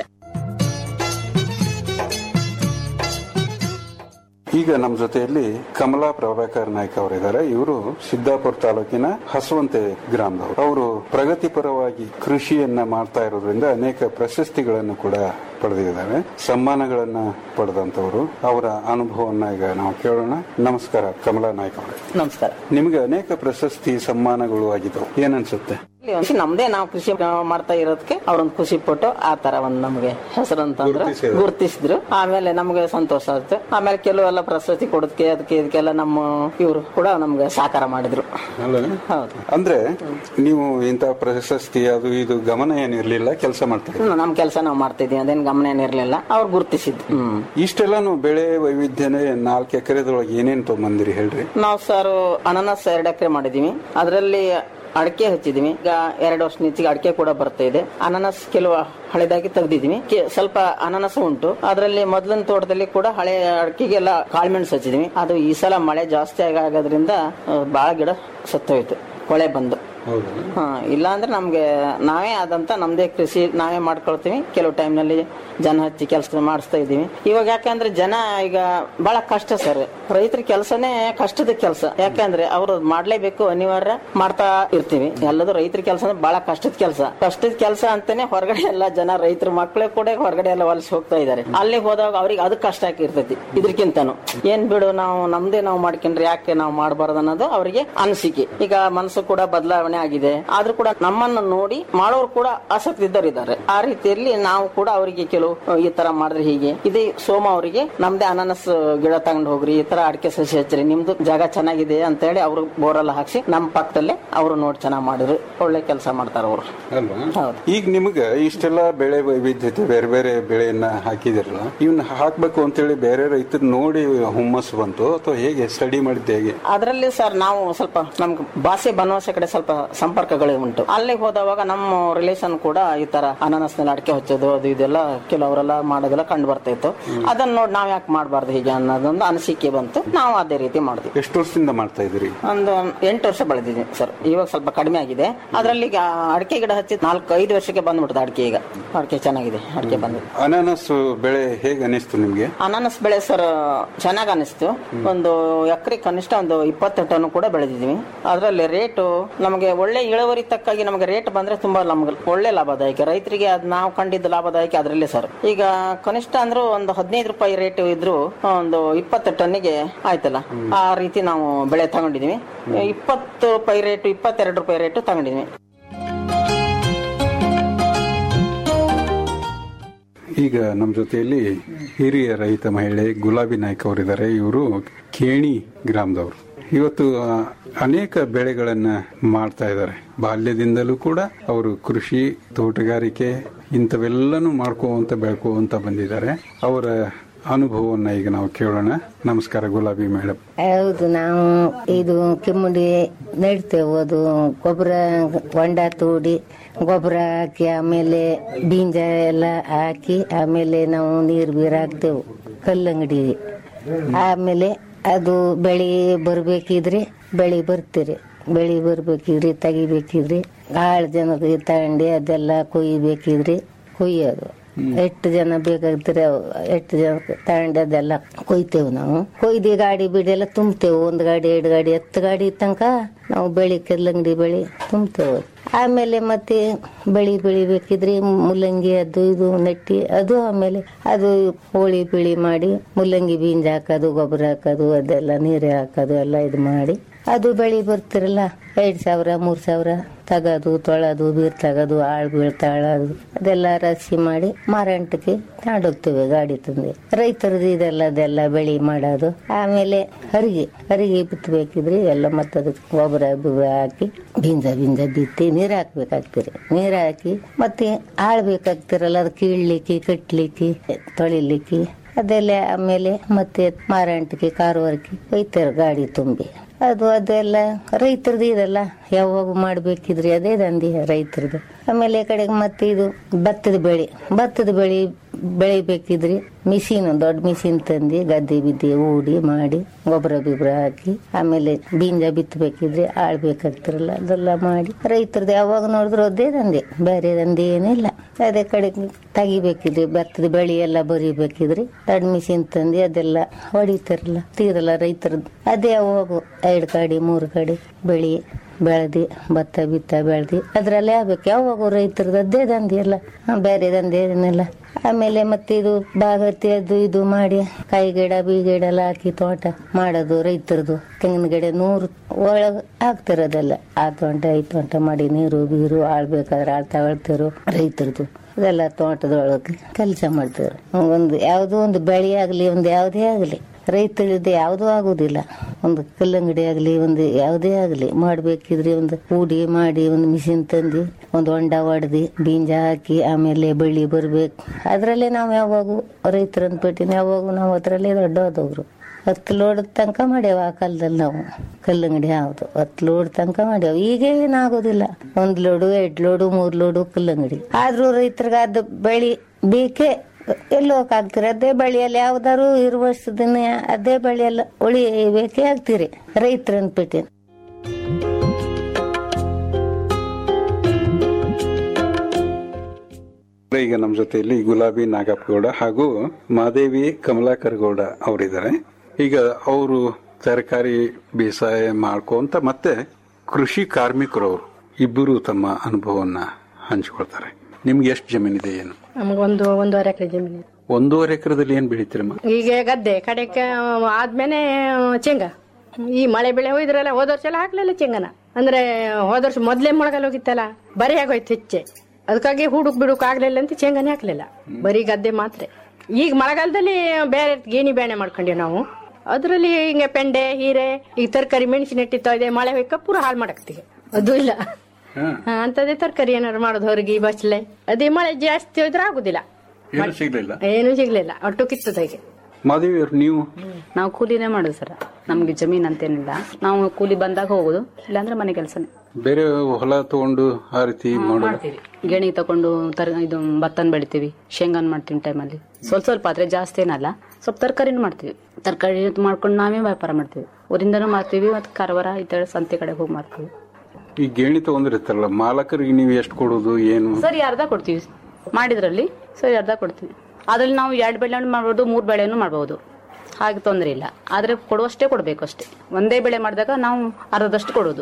ಈಗ ನಮ್ಮ ಜೊತೆಯಲ್ಲಿ ಕಮಲಾ ಪ್ರಭಾಕರ್ ನಾಯ್ಕ ಅವರಿದ್ದಾರೆ ಇವರು ಸಿದ್ದಾಪುರ ತಾಲೂಕಿನ ಹಸುವಂತೆ ಗ್ರಾಮದವರು ಅವರು ಪ್ರಗತಿಪರವಾಗಿ ಕೃಷಿಯನ್ನ ಮಾಡ್ತಾ ಇರೋದ್ರಿಂದ ಅನೇಕ ಪ್ರಶಸ್ತಿಗಳನ್ನು ಕೂಡ ಪಡೆದಿದ್ದಾರೆ ಸಮ್ಮಾನಗಳನ್ನ ಪಡೆದಂತವರು ಅವರ ಅನುಭವವನ್ನ ಈಗ ನಾವು ಕೇಳೋಣ ನಮಸ್ಕಾರ ಕಮಲಾ ನಾಯ್ಕ ಅವರೇ ನಮಸ್ಕಾರ ನಿಮಗೆ ಅನೇಕ ಪ್ರಶಸ್ತಿ ಸಮ್ಮಾನಗಳು ಆಗಿದ್ದವು ಏನನ್ಸುತ್ತೆ ಇಲ್ಲಿ ಒಂದು ನಮ್ದೇ ನಾವು ಕೃಷಿ ಮಾಡ್ತಾ ಇರೋದಕ್ಕೆ ಅವ್ರೊಂದು ಖುಷಿ ಪಟ್ಟು ಆ ತರ ಒಂದು ನಮಗೆ ಹೆಸರು ಅಂತಂದ್ರೆ ಗುರುತಿಸಿದ್ರು. ಗುರುತಿಸಿದ್ರು ಆಮೇಲೆ ನಮಗೆ ಸಂತೋಷ ಆಯ್ತು ಆಮೇಲೆ ಕೆಲವೆಲ್ಲ ಪ್ರಶಸ್ತಿ ಕೊಡೋದಕ್ಕೆ ಅದಕ್ಕೆ ಇದಕ್ಕೆಲ್ಲ ನಮ್ಮ ಇವರು ಕೂಡ ನಮ್ಗೆ ಸಹಕಾರ ಮಾಡಿದ್ರು ಅಲ್ಲ ಹೌದು ಅಂದ್ರೆ ನೀವು ಇಂಥ ಪ್ರಶಸ್ತಿ ಅದು ಇದು ಗಮನ ಏನಿರ್ಲಿಲ್ಲ ಕೆಲಸ ಮಾಡ್ತಾರೆ ಹ್ಮ್, ನಮ್ ಕೆಲಸ ನಾವು ಮಾಡ್ತಿದ್ವಿ ಅದೇನ್ ಗಮನ ಏನಿರ್ಲಿಲ್ಲ ಅವ್ರು ಗುರುತಿಸಿದ್ರು ಹ್ಮ್ ಇಷ್ಟೆಲ್ಲಾನು ಬೆಳೆ ವೈವಿಧ್ಯನೇ ನಾಲ್ಕು ಎಕರೆದೊಳಗೆ ಏನೇನ್ ತಗೊಂಬಂದಿರಿ ಹೇಳ್ರಿ ನಾವು ಸರ್ ಅನಾನಸ್ ಎರಡು ಎಕರೆ ಮಾಡಿದೀವಿ ಅದರಲ್ಲಿ ಅಡಿಕೆ ಹಚ್ಚಿದೀವಿ ಈಗ ಎರಡು ವರ್ಷ ನಿಂತಿಗೆ ಅಡಿಕೆ ಕೂಡ ಬರ್ತಾ ಇದೆ ಅನಾನಸ್ ಕೆಲವು ಹಳೆದಾಗಿ ತೆಗ್ದಿದೀವಿ ಕೆ- ಸ್ವಲ್ಪ ಅನಾನಸ್ ಉಂಟು ಅದರಲ್ಲಿ ಮೊದಲಿನ ತೋಟದಲ್ಲಿ ಕೂಡ ಹಳೆ ಅಡಿಕೆಗೆಲ್ಲ ಕಾಳ್ಮೆಣಸು ಹಚ್ಚಿದೀವಿ ಅದು ಈ ಸಲ ಮಳೆ ಜಾಸ್ತಿ ಆಗೋದ್ರಿಂದ ಆ, ಬಾಳ ಗಿಡ ಸತ್ತೋಯ್ತು ಕೊಳೆ ಬಂದು ಹಾ ಇಲ್ಲ ಅಂದ್ರೆ ನಮ್ಗೆ ನಾವೇ ಆದಂತ ನಮ್ದೇ ಕೃಷಿ ನಾವೇ ಮಾಡ್ಕೊಳ್ತೀವಿ ಕೆಲವು time ನಲ್ಲಿ ಜನ ಹಚ್ಚಿ ಕೆಲಸ ಮಾಡಿಸ್ತಾ ಇದೀವಿ ಇವಾಗ ಯಾಕಂದ್ರೆ ಜನ ಈಗ ಬಹಳ ಕಷ್ಟ ಸರ್ ರೈತರ ಕೆಲಸನೇ ಕಷ್ಟದ ಕೆಲಸ ಯಾಕಂದ್ರೆ ಅವ್ರು ಮಾಡ್ಲೇಬೇಕು ಅನಿವಾರ್ಯ ಮಾಡ್ತಾ ಇರ್ತೀವಿ ಎಲ್ಲದು ರೈತರ ಕೆಲಸ ಬಹಳ ಕಷ್ಟದ ಕೆಲಸ ಕಷ್ಟದ ಕೆಲಸ ಅಂತಾನೆ ಹೊರಗಡೆ ಎಲ್ಲ ಜನ ರೈತರ ಮಕ್ಕಳೇ ಕೂಡ ಹೊರಗಡೆ ಎಲ್ಲ ವಲಸೆ ಹೋಗ್ತಾ ಇದಾರೆ ಅಲ್ಲಿ ಹೋದಾಗ ಅವ್ರಿಗೆ ಅದು ಕಷ್ಟ ಆಗಿರ್ತೈತಿ ಇದ್ರಕ್ಕಿಂತನೂ ಏನ್ ಬಿಡು ನಾವು ನಮ್ದೇ ನಾವು ಮಾಡ್ಕೊಂಡ್ರೆ ಯಾಕೆ ನಾವು ಮಾಡಬಾರ್ದು ಅನ್ನೋದು ಅವರಿಗೆ ಅನಿಸಿಕೆ ಈಗ ಮನಸ್ಸು ಕೂಡ ಬದಲಾವಣೆ ಆಗಿದೆ ಆದ್ರೂ ಕೂಡ ನಮ್ಮನ್ನ ನೋಡಿ ಮಾಡೋರು ಕೂಡ ಆಸಕ್ತಿ ಇದ್ದವರು ಇದ್ದಾರೆ ಆ ರೀತಿಯಲ್ಲಿ ನಾವು ಕೂಡ ಅವರಿಗೆ ಕೆಲವು ಈ ತರ ಮಾಡಿದ್ರೆ ಹೀಗೆ ಇದೇ ಸೋಮ ಅವರಿಗೆ ನಮ್ದೇ ಅನಾನಸ್ ಗಿಡ ತಗೊಂಡು ಹೋಗ್ರಿ ಈ ತರ ಅಡಿಕೆ ಸಸಿ ಹಚ್ಚ್ರಿ ನಿಮ್ದು ಜಾಗ ಚೆನ್ನಾಗಿದೆ ಅಂತ ಹೇಳಿ ಅವ್ರು ಬೋರೆಲ್ಲ ಹಾಕ್ಸಿ ನಮ್ಮ ಪಕ್ಕದಲ್ಲೇ ಅವರು ನೋಡಿ ಚೆನ್ನಾಗಿ ಮಾಡಿದ್ರು ಒಳ್ಳೆ ಕೆಲಸ ಮಾಡ್ತಾರ ಅವರು ಅಲ್ವಾ ಹೌದು. ಈಗ ನಿಮ್ಗೆ ಇಷ್ಟೆಲ್ಲ ಬೆಳೆ ವೈವಿಧ್ಯತೆ ಬೇರೆ ಬೇರೆ ಬೆಳೆಯನ್ನ ಹಾಕಿದಿರಲ್ಲ ಇವನ್ನ ಹಾಕ್ಬೇಕು ಅಂತೇಳಿ ಬೇರೆ ರೈತರು ನೋಡಿ ಹುಮ್ಮಸ್ಸು ಬಂತು ಅಥವಾ ಹೇಗೆ ಸ್ಟಡಿ ಮಾಡಿದ್ದೆ ಹೇಗೆ ಅದರಲ್ಲಿ ಸರ್ ನಾವು ಸ್ವಲ್ಪ ನಮ್ಗೆ ಭಾಷೆ ಬನವಾಸ ಕಡೆ ಸ್ವಲ್ಪ ಸಂಪರ್ಕಗಳು ಉಂಟು ಅಲ್ಲಿ ಹೋದವಾಗ ನಮ್ಮ ರಿಲೇಷನ್ ಕೂಡ ಈ ತರ ಅನಾನಸ್ನಲ್ಲಿ ಅಡಿಕೆ ಹಚ್ಚೋದು ಅದು ಇದೆಲ್ಲ ಕೆಲವರೆಲ್ಲ ಮಾಡೋದೆಲ್ಲ ಕಂಡು ಬರ್ತಾ ಇತ್ತು ಅದನ್ನ ನೋಡಿ ನಾವ್ ಯಾಕೆ ಮಾಡಬಾರ್ದು ಹೀಗೆ ಅನ್ನೋದೊಂದು ಅನಿಸಿಕೆ ಬಂತು ನಾವು ಅದೇ ರೀತಿ ಮಾಡಿದ್ವಿ ಎಷ್ಟು ವರ್ಷದಿಂದ ಮಾಡ್ತಾ ಇದ್ರಿ ಒಂದು ಎಂಟು ವರ್ಷ ಬೆಳೆದಿದ್ದೀನಿ ಸರ್ ಇವಾಗ ಸ್ವಲ್ಪ ಕಡಿಮೆ ಆಗಿದೆ ಅದರಲ್ಲಿ ಈಗ ಅಡಿಕೆ ಗಿಡ ಹಚ್ಚಿ ನಾಲ್ಕು ಐದು ವರ್ಷಕ್ಕೆ ಬಂದ್ಬಿಡ್ತದೆ ಅಡಿಕೆ ಈಗ ಅಡಿಕೆ ಚೆನ್ನಾಗಿದೆ ಅಡಿಕೆ ಬಂದಿದೆ ಅನಾನಸ್ ಬೆಳೆ ಹೇಗೆ ಅನಿಸ್ತು ನಿಮ್ಗೆ ಅನಾನಸ್ ಬೆಳೆ ಸರ್ ಚೆನ್ನಾಗಿ ಅನಿಸ್ತು ಒಂದು ಎಕರೆ ಕನಿಷ್ಠ ಒಂದು ಇಪ್ಪತ್ತು ಟನ್ ಕೂಡ ಬೆಳೆದಿದ್ವಿ ಅದರಲ್ಲಿ ರೇಟು ನಮಗೆ ಒಳ್ಳೆ ಇಳುವರಿ ತಕ್ಕಾಗಿ ನಮಗೆ ರೇಟ್ ಬಂದ್ರೆ ತುಂಬಾ ನಮ್ಗೆ ಒಳ್ಳೆ ಲಾಭದಾಯಕ ರೈತರಿಗೆ ಅದ್ ನಾವು ಕಂಡಿದ್ದ ಲಾಭದಾಯಕ ಅದರಲ್ಲೇ ಸರ್ ಈಗ ಕನಿಷ್ಠ ಅಂದ್ರೂ ಒಂದು ಹದಿನೈದು ರೂಪಾಯಿ ರೇಟ್ ಇದ್ರು ಒಂದು ಇಪ್ಪತ್ತು ಟನ್ನಿಗೆ ಆಯ್ತಲ್ಲ ಆ ರೀತಿ ನಾವು ಬೆಳೆ ತಗೊಂಡಿದೀವಿ ಇಪ್ಪತ್ತು ರೂಪಾಯಿ ರೇಟ್ ಇಪ್ಪತ್ತೆರಡು ರೂಪಾಯಿ ರೇಟ್ ತಗೊಂಡಿದೀವಿ ಈಗ ನಮ್ಮ ಜೊತೆಯಲ್ಲಿ ಹಿರಿಯ ರೈತ ಮಹಿಳೆ ಗುಲಾಬಿ ನಾಯ್ಕ ಅವರಿದ್ದಾರೆ ಇವರು ಕೇಣಿ ಗ್ರಾಮದವರು ಇವತ್ತು ಆ, ಅನೇಕ ಬೆಳೆಗಳನ್ನ ಮಾಡ್ತಾ ಇದ್ದಾರೆ ಬಾಲ್ಯದಿಂದಲೂ ಕೂಡ ಅವರು ಕೃಷಿ ತೋಟಗಾರಿಕೆ ಇಂಥವೆಲ್ಲನೂ ಮಾಡ್ಕೋವಂತ ಬೆಳ್ಕೋವಂತ ಬಂದಿದ್ದಾರೆ ಅವರ ಅನುಭವವನ್ನ ಈಗ ನಾವು ಕೇಳೋಣ ನಮಸ್ಕಾರ ಗುಲಾಬಿ ಮೇಡಮ್ ಹೌದು ನಾವು ಇದು ಕೆಮ್ಮುಡಿ ನೆಡ್ತೇವೆ ಅದು ಗೊಬ್ಬರ ಹೊಂಡ ತೋಡಿ ಗೊಬ್ಬರ ಹಾಕಿ ಆಮೇಲೆ ಬೀಜ ಎಲ್ಲ ಹಾಕಿ ಆಮೇಲೆ ನಾವು ನೀರು ಬೀರು ಹಾಕ್ತೇವೆ ಕಲ್ಲಂಗಡಿ ಆಮೇಲೆ ಅದು ಬೆಳೆ ಬರ್ಬೇಕಿದ್ರೆ ಬೆಳೆ ಬರ್ತೀರಿ ಬೆಳೆ ಬರ್ಬೇಕಿದ್ರಿ ತೆಗಿಬೇಕಿದ್ರಿ ಆಳು ಜನದ ತಗೊಂಡು ಅದೆಲ್ಲ ಕೊಯ್ಬೇಕಿದ್ರಿ ಕೊಯ್ಯೋದು ಎಷ್ಟು ಜನ ಬೇಕಾಗ್ತಾರೆ ಎಷ್ಟು ಜನ ತಗೊಂಡು ಅದೆಲ್ಲ ಕೊಯ್ತೇವೆ ನಾವು ಕೊಯ್ದು ಗಾಡಿ ಬಿಡಿ ಎಲ್ಲ ತುಂಬ್ತೇವೆ ಒಂದು ಗಾಡಿ ಎರಡು ಗಾಡಿ ಹತ್ತು ಗಾಡಿ ತನಕ ನಾವು ಬೆಳಿ ಕಲ್ಲಂಗಡಿ ಬೆಳಿ ತುಂಬ್ತೇವೆ ಆಮೇಲೆ ಮತ್ತೆ ಬೆಳಿ ಬೆಳಿಬೇಕಿದ್ರೆ ಮುಲ್ಲಂಗಿ ಅದು ಇದು ನೆಟ್ಟಿ ಅದು ಆಮೇಲೆ ಅದು ಹೋಳಿ ಬಿಳಿ ಮಾಡಿ ಮುಲ್ಲಂಗಿ ಬೀಜ ಹಾಕೋದು ಗೊಬ್ಬರ ಹಾಕೋದು ಅದೆಲ್ಲ ನೀರು ಹಾಕೋದು ಎಲ್ಲ ಇದು ಮಾಡಿ ಅದು ಬೆಳಿ ಬರ್ತಿರಲ್ಲ ಎರಡ್ ಸಾವಿರ ಮೂರ್ ಸಾವಿರ ತಗೋದು ತೊಳೆದು ಬೀರ್ ತಗೋದು ಆಳ್ ಬೀಳ್ ತಾಳೋದು ಅದೆಲ್ಲ ರಾಶಿ ಮಾಡಿ ಮಾರಾಟಕ್ಕೆ ತಗೊಂಡೋಗ್ತೇವೆ ಗಾಡಿ ತಂದು ರೈತರದ್ದು ಇದೆಲ್ಲ ಅದೆಲ್ಲ ಬೆಳಿ ಮಾಡೋದು ಆಮೇಲೆ ಹರಿಗೆ ಹರಿಗೆ ಬಿತ್ತಬೇಕಿದ್ರೆ ಎಲ್ಲ ಮತ್ತೆ ಅದಕ್ಕೆ ಗೊಬ್ಬರ ಬಿಬ್ಬರ ಹಾಕಿ ಬೀಂಜ ಬೀಂಜ ಬಿತ್ತಿ ನೀರು ಹಾಕ್ಬೇಕಾಗ್ತಿರಿ ನೀರು ಹಾಕಿ ಮತ್ತೆ ಆಳ್ಬೇಕಾಗ್ತಿರಲ್ಲ ಅದು ಕೀಳ್ಲಿಕ್ಕೆ ಕಟ್ಲಿಕ್ಕೆ ತೊಳಿಲಿಕ್ಕೆ ಅದೆಲ್ಲ ಆಮೇಲೆ ಮತ್ತೆ ಮಾರಾಟಕ್ಕೆ ಕಾರುವರ್ಗೆ ಒಯ್ತಾರೆ ಗಾಡಿ ತುಂಬಿ ಅದು ಅದೆಲ್ಲ ರೈತರದ್ದು ಇದೆಲ್ಲ ಯಾವಾಗ ಮಾಡ್ಬೇಕಿದ್ರಿ ಅದೇ ದಂಧೆ ರೈತರದ್ದು ಆಮೇಲೆ ಈ ಕಡೆಗೆ ಮತ್ತೆ ಇದು ಭತ್ತದ ಬೆಳೆ ಭತ್ತದ ಬೆಳೆ ಬೆಳಿಬೇಕಿದ್ರಿ ಮಿಷಿನ್ ದೊಡ್ಡ ಮಿಷಿನ್ ತಂದು ಗದ್ದೆ ಬಿದ್ದೆ ಹೂಡಿ ಮಾಡಿ ಗೊಬ್ಬರ ಬಿಬ್ರ ಹಾಕಿ ಆಮೇಲೆ ಬೀಜ ಬಿತ್ತಬೇಕಿದ್ರೆ ಆಳ್ಬೇಕಾಗ್ತಿರಲ್ಲ ಅದೆಲ್ಲ ಮಾಡಿ ರೈತರದ್ದು ಯಾವಾಗ ನೋಡಿದ್ರು ಅದೇ ದಂಧೆ ಬೇರೆ ದಂಧೆ ಏನಿಲ್ಲ ಅದೇ ಕಡೆ ತೆಗಿಬೇಕಿದ್ರಿ ಭತ್ತದ ಬೆಳೆ ಎಲ್ಲ ಬರಿಬೇಕಿದ್ರಿ ದೊಡ್ಡ ಮಿಷಿನ್ ತಂದು ಅದೆಲ್ಲ ಹೊಡಿತಿರಲ್ಲ ತೀರಲ್ಲ ರೈತರದ್ದು ಅದೇ ಯಾವಾಗ ಎರಡು ಗಾಡಿ ಮೂರು ಗಾಡಿ ಬೆಳಿ ಬೆಳೆದಿ ಭತ್ತ ಬಿತ್ತ ಬೆಳೆದಿ ಅದ್ರಲ್ಲೇ ಆಗ್ಬೇಕು ಯಾವಾಗ ರೈತರದ್ದು ಅದೇ ದಂಧೆ ಅಲ್ಲ ಬೇರೆ ದಂಧೆ ಏನಿಲ್ಲ ಆಮೇಲೆ ಮತ್ತೆ ಇದು ಬಾಗತಿ ಅದು ಇದು ಮಾಡಿ ಕಾಯಿ ಗಿಡ ಬೀ ಗಿಡ ಎಲ್ಲ ಹಾಕಿ ತೋಟ ಮಾಡೋದು ರೈತರದು ತೆಂಗಿನ ಗಿಡ ನೂರು ಒಳಗ್ ಹಾಕ್ತಿರೋದೆಲ್ಲ ಆ ತೋಟ ಈ ತೋಟ ಮಾಡಿ ನೀರು ಬೀರು ಆಳ್ಬೇಕಾದ್ರೆ ಆಳ್ ತಗೊಳ್ತಿರು ರೈತರದು ಅದೆಲ್ಲ ತೋಟದೊಳಗೆ ಕೆಲಸ ಮಾಡ್ತಿದ್ರು ಒಂದು ಯಾವುದೋ ಒಂದು ಬೆಳೆ ಆಗಲಿ ಒಂದು ಯಾವುದೇ ಆಗಲಿ ರೈತರದ್ದು ಯಾವುದೂ ಆಗುದಿಲ್ಲ ಒಂದು ಕಲ್ಲಂಗಡಿ ಆಗಲಿ ಒಂದು ಯಾವುದೇ ಆಗಲಿ ಮಾಡ್ಬೇಕಿದ್ರೆ ಒಂದು ಪೂಡಿ ಮಾಡಿ ಒಂದು ಮಿಷಿನ್ ತಂದು ಒಂದು ಹೊಂಡ ಹೊಡೆದಿ ಬೀಜ ಹಾಕಿ ಆಮೇಲೆ ಬಳ್ಳಿ ಬರ್ಬೇಕು ಅದರಲ್ಲೇ ನಾವು ಯಾವಾಗೂ ರೈತರನ್ನ ಪಟ್ಟಿನ ಯಾವಾಗೂ ನಾವು ಅದರಲ್ಲೇ ದೊಡ್ಡದವ್ರು ಹತ್ತು ಲೋಡ್ ತನಕ ಮಾಡ್ಯಾವ ಆ ಕಾಲದಲ್ಲಿ ನಾವು ಕಲ್ಲಂಗಡಿ ಹೌದು ಹತ್ತು ಲೋಡ್ ತನಕ ಮಾಡ್ಯಾವ ಈಗ ಏನಾಗೋದಿಲ್ಲ ಒಂದ್ ಲೋಡು ಎರಡ್ ಲೋಡು ಮೂರ್ ಲೋಡು ಕಲ್ಲಂಗಡಿ ಆದ್ರೂ ರೈತರಿಗೆ ಅದು ಬೆಳಿ ಬೇಕೇ ಎಲ್ಲಿ ಹೋಗಾಗ್ತೀರಿ ಅದೇ ಬೆಳೆಯಲ್ಲಿ ಯಾವ್ದಾರು ಇರುವಷ್ಟು ದಿನ ಅದೇ ಬೆಳೆಯಲ್ಲ ಉಳಿಬೇಕೇ ಆಗ್ತೀರಿ ರೈತರನ್ ಬಿಟ್ಟು ಈಗ ನಮ್ಮ ಜೊತೆಯಲ್ಲಿ ಗುಲಾಬಿ ನಾಗಪ್ಪಗೌಡ ಹಾಗೂ ಮಾದೇವಿ ಕಮಲಾಕರ್ ಗೌಡ ಅವರಿದ್ದಾರೆ ಈಗ ಅವರು ತರಕಾರಿ ಬೇಸಾಯ ಮಾಡ್ಕೊಂತ ಮತ್ತೆ ಕೃಷಿ ಕಾರ್ಮಿಕರು ಅವರು ಇಬ್ಬರು ತಮ್ಮ ಅನುಭವವನ್ನ ಹಂಚಿಕೊಳ್ತಾರೆ ನಿಮ್ಗೆ ಎಷ್ಟು ಜಮೀನಿದೆ ಏನು ನಮಗೊಂದು ಒಂದೂವರೆ ಎಕರೆ ಜಮೀನು ಇದೆ. ಒಂದೂವರೆ ಎಕರೆದಲ್ಲಿ ಏನ್ ಬೆಳಿತೀರಮ್ಮ ಈಗ ಗದ್ದೆ ಕಡೆಗೆ ಆದ್ಮೇಲೆ ಶೇಂಗ ಈ ಮಳೆ ಬೆಳೆ ಹೋಯ್ದ್ರಲ್ಲ ಹೋದ ವರ್ಷ ಎಲ್ಲ ಹಾಕ್ಲಿಲ್ಲ ಶೇಂಗನ ಅಂದ್ರೆ ಹೋದ ವರ್ಷ ಮೊದ್ಲೇ ಮೊಳಗಲ್ ಹೋಗಿತ್ತಲ್ಲ ಬರೀ ಆಗೋಯ್ತು ಹೆಚ್ಚೆ ಅದಕ್ಕಾಗಿ ಹುಡುಕ್ ಬಿಡುಕ್ ಆಗ್ಲಿಲ್ಲ ಅಂತ ಶೇಂಗನೇ ಹಾಕ್ಲಿಲ್ಲ ಬರೀ ಗದ್ದೆ ಮಾತ್ರ ಈಗ ಮಳೆಗಾಲದಲ್ಲಿ ಬೇರೆ ಗೇಣಿ ಬೇಣೆ ಮಾಡ್ಕೊಂಡೀವಿ ನಾವು ಅದ್ರಲ್ಲಿ ಹಿಂಗೆ ಪೆಂಡೆ ಹೀರೆ ಈಗ ತರಕಾರಿ ಮೆಣಸಿನ ಇಟ್ಟಿತ್ತು ಇದೆ ಮಳೆ ಹೋಯ್ಕ ಪೂರ ಹಾಳು ಮಾಡಕ್ತೀವಿ ಅದು ಇಲ್ಲ ಹಾ, ಅಂತದೇ ತರಕಾರಿ ಏನಾದ್ರು ಮಾಡೋದು ಹೊರಗೆ ಬಸ್ಲೆ ಅದೇ ಮಳೆ ಜಾಸ್ತಿ ಹೋದ್ರೆ ಆಗುದಿಲ್ಲ ಏನು ಸಿಗ್ಲಿಲ್ಲ ಏನು ಸಿಗ್ಲಿಲ್ಲ ಒಟ್ಟು ಕಿತ್ತದಾಗೆ ಮಾದೇವಿ ಅವ್ರು ನೀವು ನಾವು ಕೂಲಿನೇ ಮಾಡೋದು ಸರ್ ನಮ್ಗೆ ಜಮೀನ್ ಅಂತೇನಿಲ್ಲ ನಾವು ಕೂಲಿ ಬಂದಾಗ ಹೋಗುದು ಇಲ್ಲಾಂದ್ರೆ ಮನೆ ಕೆಲಸನೇ ಬೇರೆ ಹೊಲ ತಗೊಂಡು ಆ ರೀತಿ ಮಾಡೋದು ಮಾಡ್ತೀವಿ ಗೆಣಿ ತಕೊಂಡು ತರ ಇದು ಭತ್ತನ್ ಬೆಳಿತೀವಿ ಶೇಂಗಾನ್ ಮಾಡ್ತೀವಿ ಟೈಮಲ್ಲಿ ಸ್ವಲ್ಪ ಸ್ವಲ್ಪ ಆದ್ರೆ ಜಾಸ್ತಿ ಏನಲ್ಲ ಸ್ವಲ್ಪ ತರಕಾರಿನೂ ಮಾಡ್ತೀವಿ ತರಕಾರಿ ಮಾಡ್ಕೊಂಡು ನಾವೇ ವ್ಯಾಪಾರ ಮಾಡ್ತೀವಿ ಊರಿಂದನೂ ಮಾಡ್ತೀವಿ ಮತ್ತೆ ಕಾರವಾರ ಈ ತರ ಸಂತೆ ಕಡೆಗೆ ಹೋಗಿ ಮಾಡ್ತೀವಿ ಈ ಗೇಣಿ ತಗೊಂಡಿರ್ತಾರಲ್ಲ ಮಾಲಕರಿಗೆ ನೀವು ಎಷ್ಟು ಕೊಡೋದು ಏನು ಸರಿ ಅರ್ಧ ಕೊಡ್ತೀವಿ ಮಾಡಿದ್ರಲ್ಲಿ ಸರಿ ಅರ್ಧ ಕೊಡ್ತೀವಿ ಅದ್ರಲ್ಲಿ ನಾವು ಎರಡು ಬೆಳೆ ಮಾಡ್ಬೋದು ಮೂರು ಬೆಳೆನೂ ಮಾಡ್ಬೋದು ಹಾಗೆ ತೊಂದರೆ ಇಲ್ಲ ಆದ್ರೆ ಕೊಡುವಷ್ಟೇ ಕೊಡ್ಬೇಕು ಅಷ್ಟೇ ಒಂದೇ ಬೆಳೆ ಮಾಡಿದಾಗ ನಾವು ಅರ್ಧದಷ್ಟು ಕೊಡೋದು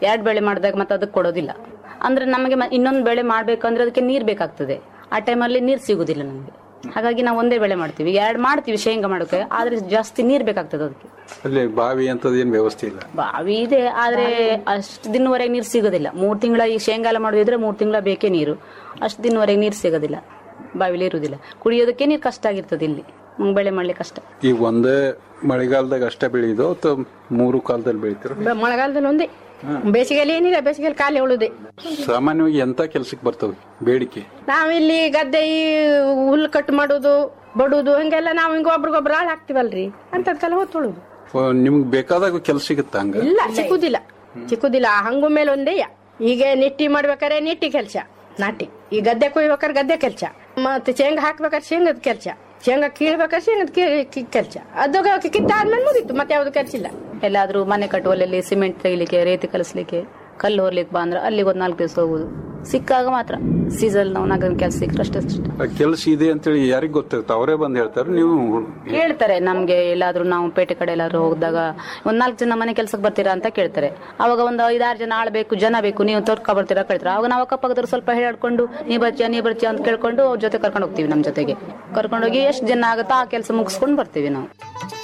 ಎರಡು ಬೆಳೆ ಮಾಡಿದಾಗ ಮತ್ತೆ ಅದಕ್ಕೆ ಕೊಡೋದಿಲ್ಲ ಅಂದ್ರೆ ನಮಗೆ ಮ- ಇನ್ನೊಂದು ಬೆಳೆ ಮಾಡ್ಬೇಕಂದ್ರೆ ಅದಕ್ಕೆ ನೀರ್ ಬೇಕಾಗ್ತದೆ ಆ ಟೈಮಲ್ಲಿ ನೀರ್ ಸಿಗುದಿಲ್ಲ ನಮಗೆ ಹಾಗಾಗಿ ನಾವು ಒಂದೇ ಬೆಳೆ ಮಾಡ್ತೀವಿ ಎರಡು ಮಾಡ್ತೀವಿ ಶೇಂಗಾ ಮಾಡೋಕೆ ಆದ್ರೆ ಜಾಸ್ತಿ ನೀರ್ ಬೇಕಾಗ್ತದೆ ಅದಕ್ಕೆ ಅಲ್ಲಿ ಬಾವಿ ಅಂತದ್ ಏನ್ ವ್ಯವಸ್ಥೆ ಇಲ್ಲ ಬಾವಿ ಇದೆ ಆದ್ರೆ ಅಷ್ಟು ದಿನವರೆಗೆ ನೀರು ಸಿಗೋದಿಲ್ಲ ಮೂರ್ ತಿಂಗಳ ಈ ಶೇಂಗಾ ಎಲ್ಲ ಮಾಡೋದಿದ್ರೆ ಮೂರ್ ತಿಂಗಳ ಬೇಕೇ ನೀರು ಅಷ್ಟು ದಿನವರೆಗೆ ನೀರು ಸಿಗೋದಿಲ್ಲ ಬಾವಿಲಿ ಇರುವುದಿಲ್ಲ ಕುಡಿಯೋದಕ್ಕೆ ನೀರು ಕಷ್ಟ ಆಗಿರ್ತದೆ ಇಲ್ಲಿ ಹ್ಮ್, ಬೆಳೆ ಮಾಡ್ಲಿಕ್ಕೆ ಕಷ್ಟ ಈಗ ಒಂದೇ ಮಳೆಗಾಲದಾಗ ಅಷ್ಟೇ ಬೆಳೆಯೋದು ಅಥವಾ ಮೂರು ಕಾಲದಲ್ಲಿ ಬೆಳಿತೀರ ಬ- ಮಳೆಗಾಲದಲ್ಲಿ ಒಂದೇ ಬೇಸಿಗೆಯಲ್ಲಿ ಏನಿಲ್ಲ ಬೇಸಿಗೆಯಲ್ಲಿ ಖಾಲಿ ಉಳುದೆ ಸಾಮಾನ್ಯವಾಗಿ ಎಂತ ಕೆಲ್ಸಕ್ಕೆ ಬರ್ತವೆ ಬೇಡಿಕೆ ನಾವಿಲ್ಲಿ ಗದ್ದೆ ಈ ಹುಲ್ಲು ಕಟ್ ಮಾಡುದು ಬಡುದು ಹಂಗೆಲ್ಲ ನಾವು ಹಿಂಗ ಒಬ್ರಿಗೊಬ್ರು ಹಾಳು ಹಾಕ್ತಿವಲ್ರಿ ಅಂತದ್ಕೆಲ್ಲ ಹೊತ್ತೊಳುದು ಓ, ನಿಮ್ಗ್ ಬೇಕಾದಾಗ ಕೆಲ್ಸ ಸಿಗುತ್ತಾ ಹಂಗ ಇಲ್ಲ ಸಿಕ್ಕುದಿಲ್ಲ ಸಿಕ್ಕುದಿಲ್ಲ ಹಂಗು ಮೇಲೆ ಒಂದೇಯ ಈಗ ನಿಟ್ಟಿ ಮಾಡ್ಬೇಕಾರೆ ನಿಟ್ಟಿ ಕೆಲ್ಸ ನಾಟಿ ಈ ಗದ್ದೆ ಕೊಯ್ಬೇಕಾರೆ ಗದ್ದೆ ಕೆಲ್ಸ ಮತ್ತೆ ಶೇಂಗಾ ಹಾಕ್ಬೇಕಾದ್ರೆ ಶೇಂಗದ ಕೆಲ್ಸ ಶೇಂಗಾ ಕೀಳ್ಬೇಕಾದ್ರೆ ಶೇಂಗದ ಕೆಲ್ಸ ಅದು ಕಿತ್ತಾದ್ಮೇಲೆ ಮುಗೀತು ಮತ್ತೆ ಯಾವ್ದು ಕೆಲ್ಸ ಇಲ್ಲ ಎಲ್ಲಾದ್ರೂ ಮನೆ ಕಟ್ಟುವಲ್ಲಿ ಸಿಮೆಂಟ್ ತೆಗಿಲಿಕ್ಕೆ ರೇತಿ ಕಲಿಸ್ಲಿಕ್ಕೆ ಕಲ್ಲು ಹೊರ್ಲಿಕ್ಕೆ ಬಾ ಅಂದ್ರೆ ಅಲ್ಲಿಗೆ ಒಂದ್ ನಾಲ್ಕು ದಿವಸ ಹೋಗುದು ಸಿಕ್ಕಾಗ ಮಾತ್ರ ಸೀಸನ್ ನಾವು ನಾಲ್ಕು ಕೆಲಸ ಸಿಕ್ಕರೆ ಅಷ್ಟೇ ಅಷ್ಟೇ ಕೆಲಸ ಇದೆ ಅಂತೇಳಿ ಯಾರಿಗ್ ಗೊತ್ತಿರುತ್ತೆ ಅವರೇ ಬಂದ್ ಹೇಳ್ತಾರೆ ನೀವು ಹೇಳ್ತಾರೆ ನಮ್ಗೆ ಎಲ್ಲಾದ್ರೂ ನಾವು ಪೇಟೆ ಕಡೆ ಎಲ್ಲಾದ್ರೂ ಹೋದಾಗ ಒಂದ್ ನಾಲ್ಕು ಜನ ಮನೆ ಕೆಲ್ಸಕ್ಕೆ ಬರ್ತೀರಾ ಅಂತ ಕೇಳ್ತಾರೆ ಅವಾಗ ಒಂದು ಐದಾರು ಜನ ಆಳ್ ಬೇಕು ಜನ ಬೇಕು ನೀವು ತೋರ್ಕ ಬರ್ತೀರಾ ಕೇಳ್ತಾರೆ ಅವಾಗ ನಾವು ಅಕ್ಕಪಕ್ಕದವ್ರು ಸ್ವಲ್ಪ ಹೇಳ್ಕೊಂಡು ನೀ ಬರ್ತೀಯ ನೀ ಬರ್ತೀಯ ಅಂತ ಕೇಳ್ಕೊಂಡು ಅವ್ರ ಜೊತೆ ಕರ್ಕೊಂಡು ಹೋಗ್ತೀವಿ ನಮ್ ಜೊತೆಗೆ ಕರ್ಕೊಂಡೋಗಿ ಎಷ್ಟು ಜನ ಆಗುತ್ತೋ ಆ ಕೆಲಸ ಮುಗಿಸ್ಕೊಂಡು ಬರ್ತೀವಿ ನಾವು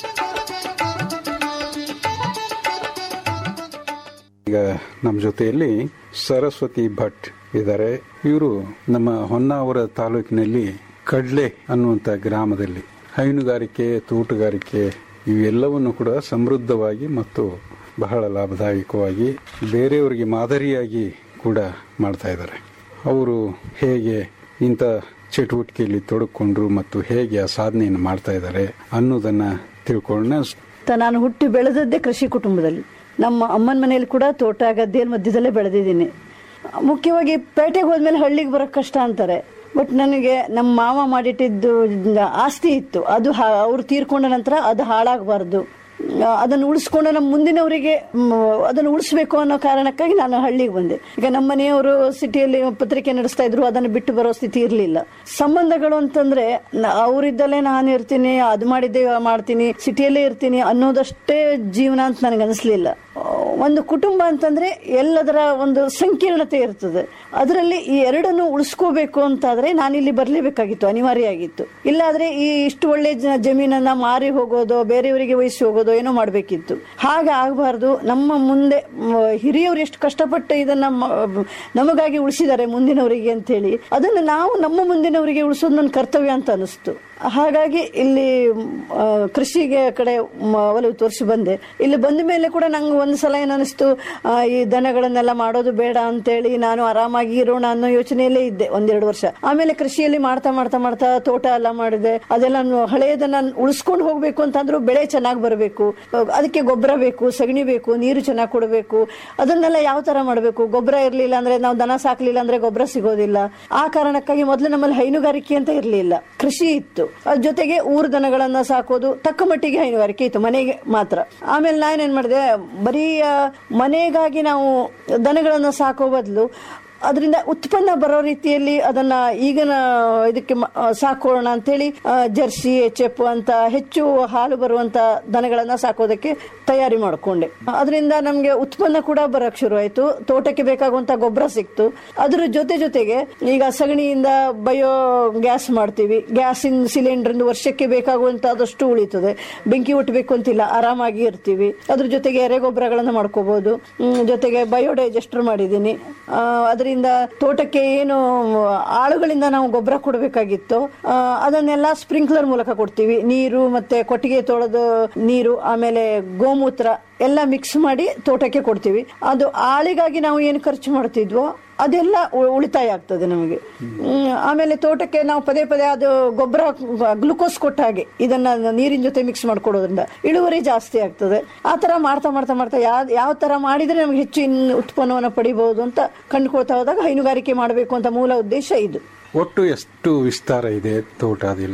ಈಗ ನಮ್ಮ ಜೊತೆಯಲ್ಲಿ ಸರಸ್ವತಿ ಭಟ್ ಇದ್ದಾರೆ ಇವರು ನಮ್ಮ ಹೊನ್ನಾವರ ತಾಲೂಕಿನಲ್ಲಿ ಕಡ್ಲೆ ಅನ್ನುವಂಥ ಗ್ರಾಮದಲ್ಲಿ ಹೈನುಗಾರಿಕೆ ತೋಟಗಾರಿಕೆ ಇವೆಲ್ಲವನ್ನು ಕೂಡ ಸಮೃದ್ಧವಾಗಿ ಮತ್ತು ಬಹಳ ಲಾಭದಾಯಕವಾಗಿ ಬೇರೆಯವರಿಗೆ ಮಾದರಿಯಾಗಿ ಕೂಡ ಮಾಡ್ತಾ ಇದ್ದಾರೆ ಅವರು ಹೇಗೆ ಇಂಥ ಚಟುವಟಿಕೆಯಲ್ಲಿ ತೊಡಕೊಂಡ್ರು ಮತ್ತು ಹೇಗೆ ಆ ಸಾಧನೆಯನ್ನು ಮಾಡ್ತಾ ಇದ್ದಾರೆ ಅನ್ನೋದನ್ನ ತಿಳ್ಕೊಳ್ಳೋಣ ತ- ನಾನು ಹುಟ್ಟಿ ಬೆಳೆದದ್ದೇ ಕೃಷಿ ಕುಟುಂಬದಲ್ಲಿ ನಮ್ಮ ಅಮ್ಮನ ಮನೆಯಲ್ಲಿ ಕೂಡ ತೋಟ ಗದ್ದೆ ಮಧ್ಯದಲ್ಲೇ ಬೆಳೆದಿದ್ದೀನಿ ಮುಖ್ಯವಾಗಿ ಪೇಟೆಗೆ ಹೋದ್ಮೇಲೆ ಹಳ್ಳಿಗೆ ಬರೋಕ್ಕೆ ಕಷ್ಟ ಅಂತಾರೆ ಬಟ್ ನನಗೆ ನಮ್ಮ ಮಾವ ಮಾಡಿಟ್ಟಿದ್ದು ಆಸ್ತಿ ಇತ್ತು ಅದು ಹಾ- ಅವ್ರು ತೀರ್ಕೊಂಡ ನಂತರ ಅದು ಹಾಳಾಗಬಾರ್ದು ಅದನ್ನು ಉಳಿಸ್ಕೊಂಡು ನಮ್ಮ ಮುಂದಿನವರಿಗೆ ಮ್, ಅದನ್ನು ಉಳಿಸ್ಬೇಕು ಅನ್ನೋ ಕಾರಣಕ್ಕಾಗಿ ನಾನು ಹಳ್ಳಿಗೆ ಬಂದೆ ಈಗ ನಮ್ಮ ಮನೆಯವರು ಸಿಟಿಯಲ್ಲಿ ಪತ್ರಿಕೆ ನಡೆಸ್ತಾ ಇದ್ರು ಅದನ್ನು ಬಿಟ್ಟು ಬರೋ ಸ್ಥಿತಿ ಇರಲಿಲ್ಲ ಸಂಬಂಧಗಳು ಅಂತಂದ್ರೆ ನ- ಅವರಿದ್ದಲ್ಲೇ ನಾನು ಇರ್ತೀನಿ ಅದು ಮಾಡಿದ್ದೆ ಮಾಡ್ತೀನಿ ಸಿಟಿಯಲ್ಲೇ ಇರ್ತೀನಿ ಅನ್ನೋದಷ್ಟೇ ಜೀವನ ಅಂತ ನನಗೆ ಅನಿಸ್ಲಿಲ್ಲ ಒಂದು ಕುಟುಂಬ ಅಂತಂದ್ರೆ ಎಲ್ಲದರ ಒಂದು ಸಂಕೀರ್ಣತೆ ಇರ್ತದೆ ಅದರಲ್ಲಿ ಈ ಎರಡನ್ನು ಉಳಿಸ್ಕೋಬೇಕು ಅಂತಾದ್ರೆ ನಾನು ಇಲ್ಲಿ ಬರಲೇಬೇಕಾಗಿತ್ತು ಅನಿವಾರ್ಯ ಆಗಿತ್ತು ಇಲ್ಲಾದ್ರೆ ಈ ಇಷ್ಟು ಒಳ್ಳೆ ಜ- ಜಮೀನನ್ನ ಮಾರಿ ಹೋಗೋದೋ ಬೇರೆಯವರಿಗೆ ವಹಿಸಿ ಹೋಗೋದೋ ಏನೋ ಮಾಡಬೇಕಿತ್ತು ಹಾಗೆ ಆಗಬಾರ್ದು ನಮ್ಮ ಮುಂದೆ ಮ್, ಹಿರಿಯವರು ಎಷ್ಟು ಕಷ್ಟಪಟ್ಟು ಇದನ್ನ ಮ- ನಮಗಾಗಿ ಉಳಿಸಿದ್ದಾರೆ ಮುಂದಿನವರಿಗೆ ಅಂತ ಹೇಳಿ ಅದನ್ನು ನಾವು ನಮ್ಮ ಮುಂದಿನವರಿಗೆ ಉಳಿಸೋದು ನನ್ನ ಕರ್ತವ್ಯ ಅಂತ ಅನಿಸ್ತು ಹಾಗಾಗಿ ಇಲ್ಲಿ ಆ, ಕೃಷಿಗೆ ಕಡೆ ಮ- ಒಲವು ತೋರಿಸಿ ಬಂದೆ ಇಲ್ಲಿ ಬಂದ ಮೇಲೆ ಕೂಡ ನಂಗೆ ಒಂದು ಸಲ ಏನನಿಸ್ತು ಆ, ಈ ದನಗಳನ್ನೆಲ್ಲ ಮಾಡೋದು ಬೇಡ ಅಂತೇಳಿ ನಾನು ಆರಾಮಾಗಿ ಇರೋಣ ಅನ್ನೋ ಯೋಚನೆಯಲ್ಲೇ ಇದ್ದೆ ಒಂದೆರಡು ವರ್ಷ ಆಮೇಲೆ ಕೃಷಿಯಲ್ಲಿ ಮಾಡ್ತಾ ಮಾಡ್ತಾ ಮಾಡ್ತಾ ತೋಟ ಎಲ್ಲ ಮಾಡಿದೆ ಅದೆಲ್ಲ ನು- ಹಳೆಯದನ್ನ ಉಳಿಸ್ಕೊಂಡು ಹೋಗ್ಬೇಕು ಅಂತಂದ್ರೂ ಬೆಳೆ ಚೆನ್ನಾಗಿ ಬರಬೇಕು ಅದಕ್ಕೆ ಗೊಬ್ಬರ ಬೇಕು ಸಗಣಿ ಬೇಕು ನೀರು ಚೆನ್ನಾಗಿ ಕೊಡಬೇಕು ಅದನ್ನೆಲ್ಲ ಯಾವ ತರ ಮಾಡಬೇಕು ಗೊಬ್ಬರ ಇರಲಿಲ್ಲ ಅಂದ್ರೆ ನಾವು ದನ ಸಾಕ್ಲಿಲ್ಲ ಅಂದ್ರೆ ಗೊಬ್ಬರ ಸಿಗೋದಿಲ್ಲ ಆ ಕಾರಣಕ್ಕಾಗಿ ಮೊದಲು ನಮ್ಮಲ್ಲಿ ಹೈನುಗಾರಿಕೆ ಅಂತ ಇರಲಿಲ್ಲ ಕೃಷಿ ಇತ್ತು ಅದ್ರ ಜೊತೆಗೆ ಊರು ದನಗಳನ್ನ ಸಾಕೋದು ತಕ್ಕ ಮಟ್ಟಿಗೆ ಹೈನುಗಾರಿಕೆ ಇತ್ತು ಮನೆಗೆ ಮಾತ್ರ ಆಮೇಲೆ ನಾನೇನ್ ಮಾಡಿದೆ ಬರೀ ಆ, ಮನೆಗಾಗಿ ನಾವು ದನಗಳನ್ನ ಸಾಕೋ ಬದಲು ಅದರಿಂದ ಉತ್ಪನ್ನ ಬರೋ ರೀತಿಯಲ್ಲಿ ಅದನ್ನ ಈಗಿನ ಇದಕ್ಕೆ ಮ- ಆ, ಸಾಕೋಣ ಅಂತೇಳಿ ಆ, ಜರ್ಸಿ ಎಚ್ ಎಫ್ ಅಂತ ಹೆಚ್ಚು ಹಾಲು ಬರುವಂತ ದನಗಳನ್ನ ಸಾಕೋದಕ್ಕೆ ತಯಾರಿ ಮಾಡಿಕೊಂಡೆ ಅದರಿಂದ ನಮಗೆ ಉತ್ಪನ್ನ ಕೂಡ ಬರಕ್ ಶುರು ಆಯ್ತು ತೋಟಕ್ಕೆ ಬೇಕಾಗುವಂತ ಗೊಬ್ಬರ ಸಿಕ್ತು ಅದ್ರ ಜೊತೆ ಜೊತೆಗೆ ಈಗ ಸಗಣಿಯಿಂದ ಬಯೋ ಗ್ಯಾಸ್ ಮಾಡ್ತೀವಿ ಗ್ಯಾಸಿನ ಸಿಲಿಂಡರ್ ವರ್ಷಕ್ಕೆ ಬೇಕಾಗುವಂತದಷ್ಟು ಉಳಿತದೆ ಬೆಂಕಿ ಉಟ್ಬೇಕು ಅಂತಿಲ್ಲ ಆರಾಮಾಗಿ ಇರ್ತೀವಿ ಅದ್ರ ಜೊತೆಗೆ ಎರೆಗೊಬ್ಬರಗಳನ್ನ ಮಾಡ್ಕೋಬಹುದು ಹ್ಮ್, ಜೊತೆಗೆ ಬಯೋಡೈಜೆಸ್ಟರ್ ಮಾಡಿದ್ದೀನಿ ಆ, ಅದರಿಂದ ತೋಟಕ್ಕೆ ಏನು ಆಳುಗಳಿಂದ ನಾವು ಗೊಬ್ಬರ ಕೊಡಬೇಕಾಗಿತ್ತು ಆ, ಅದನ್ನೆಲ್ಲ ಸ್ಪ್ರಿಂಕ್ಲರ್ ಮೂಲಕ ಕೊಡ್ತೀವಿ ನೀರು ಮತ್ತೆ ಕೊಟ್ಟಿಗೆ ತೊಳೆದು ನೀರು ಆಮೇಲೆ ಗೋಮೂತ್ರ ಎಲ್ಲ ಮಿಕ್ಸ್ ಮಾಡಿ ತೋಟಕ್ಕೆ ಕೊಡ್ತೀವಿ ಅದು ಆಳಿಗಾಗಿ ನಾವು ಏನು ಖರ್ಚು ಮಾಡ್ತಿದ್ವೋ ಅದೆಲ್ಲ ಉ- ಉಳಿತಾಯ ಆಗ್ತದೆ ನಮಗೆ ಹ್ಮ್, ಆಮೇಲೆ ತೋಟಕ್ಕೆ ನಾವು ಪದೇ ಪದೇ ಅದು ಗೊಬ್ಬರ ಗ್ಲುಕೋಸ್ ಕೊಟ್ಟ ಹಾಗೆ ಇದನ್ನ ನೀರಿನ ಜೊತೆ ಮಿಕ್ಸ್ ಮಾಡ್ಕೊಡೋದ್ರಿಂದ ಇಳುವರಿ ಜಾಸ್ತಿ ಆಗ್ತದೆ ಆ ತರ ಮಾಡ್ತಾ ಮಾಡ್ತಾ ಮಾಡ್ತಾ ಯಾವ ಯಾವ ತರ ಮಾಡಿದ್ರೆ ನಮ್ಗೆ ಹೆಚ್ಚು ಇನ್ನು ಉತ್ಪನ್ನವನ್ನು ಪಡಿಬಹುದು ಅಂತ ಕಂಡುಕೊಳ್ತಾ ಹೋದಾಗ ಹೈನುಗಾರಿಕೆ ಮಾಡಬೇಕು ಅಂತ ಮೂಲ ಉದ್ದೇಶ ಇದು ಒಟ್ಟು ಎಷ್ಟು ವಿಸ್ತಾರ ಇದೆ ತೋಟ ಅದಿಲ್ಲ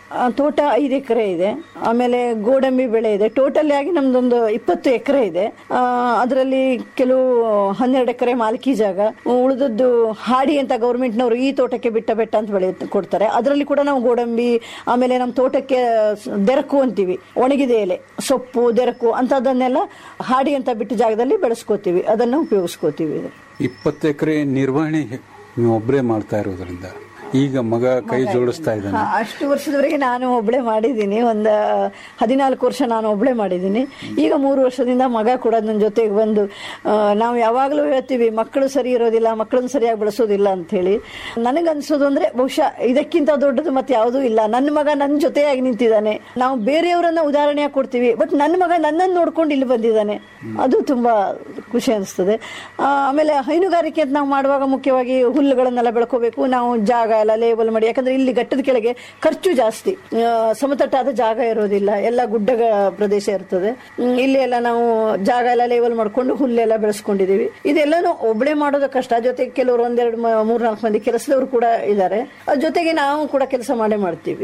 ಆ, ತೋಟ ಐದು ಎಕರೆ ಇದೆ ಆಮೇಲೆ ಗೋಡಂಬಿ ಬೆಳೆ ಇದೆ ಟೋಟಲಿ ಆಗಿ ನಮ್ದೊಂದು ಇಪ್ಪತ್ತು ಎಕರೆ ಇದೆ ಅದರಲ್ಲಿ ಕೆಲವು ಹನ್ನೆರಡು ಎಕರೆ ಮಾಲ್ಕಿ ಜಾಗ ಉಳಿದದ್ದು ಹಾಡಿ ಅಂತ ಗೌರ್ಮೆಂಟ್ನವರು ಈ ತೋಟಕ್ಕೆ ಬಿಟ್ಟ ಬೆಟ್ಟ ಅಂತ ಬೆಳೆ ಕೊಡ್ತಾರೆ ಅದರಲ್ಲಿ ಕೂಡ ನಾವು ಗೋಡಂಬಿ ಆಮೇಲೆ ನಮ್ಮ ತೋಟಕ್ಕೆ ಸ- ದೆರಕು ಅಂತೀವಿ ಒಣಗಿದ ಎಲೆ ಸೊಪ್ಪು ದೆರಕು ಅಂತದನ್ನೆಲ್ಲ ಹಾಡಿ ಅಂತ ಬಿಟ್ಟ ಜಾಗದಲ್ಲಿ ಬೆಳೆಸ್ಕೋತೀವಿ ಅದನ್ನು ಉಪಯೋಗಿಸ್ಕೋತೀವಿ ಇಪ್ಪತ್ತು ಎಕರೆ ನಿರ್ವಹಣೆ ನೀವು ಒಬ್ಬರೇ ಮಾಡ್ತಾ ಇರೋದ್ರಿಂದ ಈಗ ಮಗ ಕೈ ಜೋಡಿಸ್ತಾ ಇದ್ದಾನೆ ಹಾ, ಅಷ್ಟು ವರ್ಷದವರೆಗೆ ನಾನು ಒಬ್ಳೆ ಮಾಡಿದ್ದೀನಿ ಒಂದು ಹದಿನಾಲ್ಕು ವರ್ಷ ನಾನು ಒಬ್ಳೆ ಮಾಡಿದ್ದೀನಿ ಈಗ ಮೂರು ವರ್ಷದಿಂದ ಮಗ ಕೂಡ ನನ್ನ ಜೊತೆಗೆ ಬಂದು ಆ, ನಾವು ಯಾವಾಗಲೂ ಹೇಳ್ತೀವಿ ಮಕ್ಕಳು ಸರಿ ಇರೋದಿಲ್ಲ ಮಕ್ಕಳನ್ನು ಸರಿಯಾಗಿ ಬೆಳೆಸೋದಿಲ್ಲ ಅಂತ ಹೇಳಿ ನನಗನ್ಸೋದು ಅಂದ್ರೆ ಬಹುಶಃ ಇದಕ್ಕಿಂತ ದೊಡ್ಡದು ಮತ್ತೆ ಯಾವುದೂ ಇಲ್ಲ ನನ್ನ ಮಗ ನನ್ನ ಜೊತೆಯಾಗಿ ನಿಂತಿದ್ದಾನೆ ನಾವು ಬೇರೆಯವರನ್ನ ಉದಾಹರಣೆಯಾಗಿ ಕೊಡ್ತೀವಿ ಬಟ್ ನನ್ನ ಮಗ ನನ್ನನ್ನು ನೋಡ್ಕೊಂಡು ಇಲ್ಲಿ ಬಂದಿದ್ದಾನೆ ಅದು ತುಂಬಾ ಖುಷಿ ಅನಿಸ್ತದೆ ಆ, ಆಮೇಲೆ ಹೈನುಗಾರಿಕೆ ಅಂತ ನಾವು ಮಾಡುವಾಗ ಮುಖ್ಯವಾಗಿ ಹುಲ್ಲುಗಳನ್ನೆಲ್ಲ ಬೆಳ್ಕೋಬೇಕು ನಾವು ಜಾಗ ಎಲ್ಲ ಲೇಬಲ್ ಮಾಡಿ ಯಾಕಂದ್ರೆ ಇಲ್ಲಿ ಘಟ್ಟದ ಕೆಳಗೆ ಖರ್ಚು ಜಾಸ್ತಿ ಆ, ಸಮತಟ್ಟಾದ ಜಾಗ ಇರೋದಿಲ್ಲ ಎಲ್ಲ ಗುಡ್ಡಗಳ ಪ್ರದೇಶ ಇರ್ತದೆ ಹ್ಮ್, ಇಲ್ಲಿ ಎಲ್ಲ ನಾವು ಜಾಗ ಎಲ್ಲ ಲೇಬಲ್ ಮಾಡ್ಕೊಂಡು ಹುಲ್ಲೆಲ್ಲ ಬೆಳೆಸ್ಕೊಂಡಿದೀವಿ ಇದೆಲ್ಲನೂ ಒಬ್ಳೆ ಮಾಡೋದು ಕಷ್ಟ ಜೊತೆಗೆ ಕೆಲವರು ಒಂದೆರಡು ಮ- ಮೂರ್ನಾಲ್ಕು ಮಂದಿ ಕೆಲಸದವರು ಕೂಡ ಇದ್ದಾರೆ ಅದ್ರ ಜೊತೆಗೆ ನಾವು ಕೂಡ ಕೆಲಸ ಮಾಡೇ ಮಾಡ್ತೀವಿ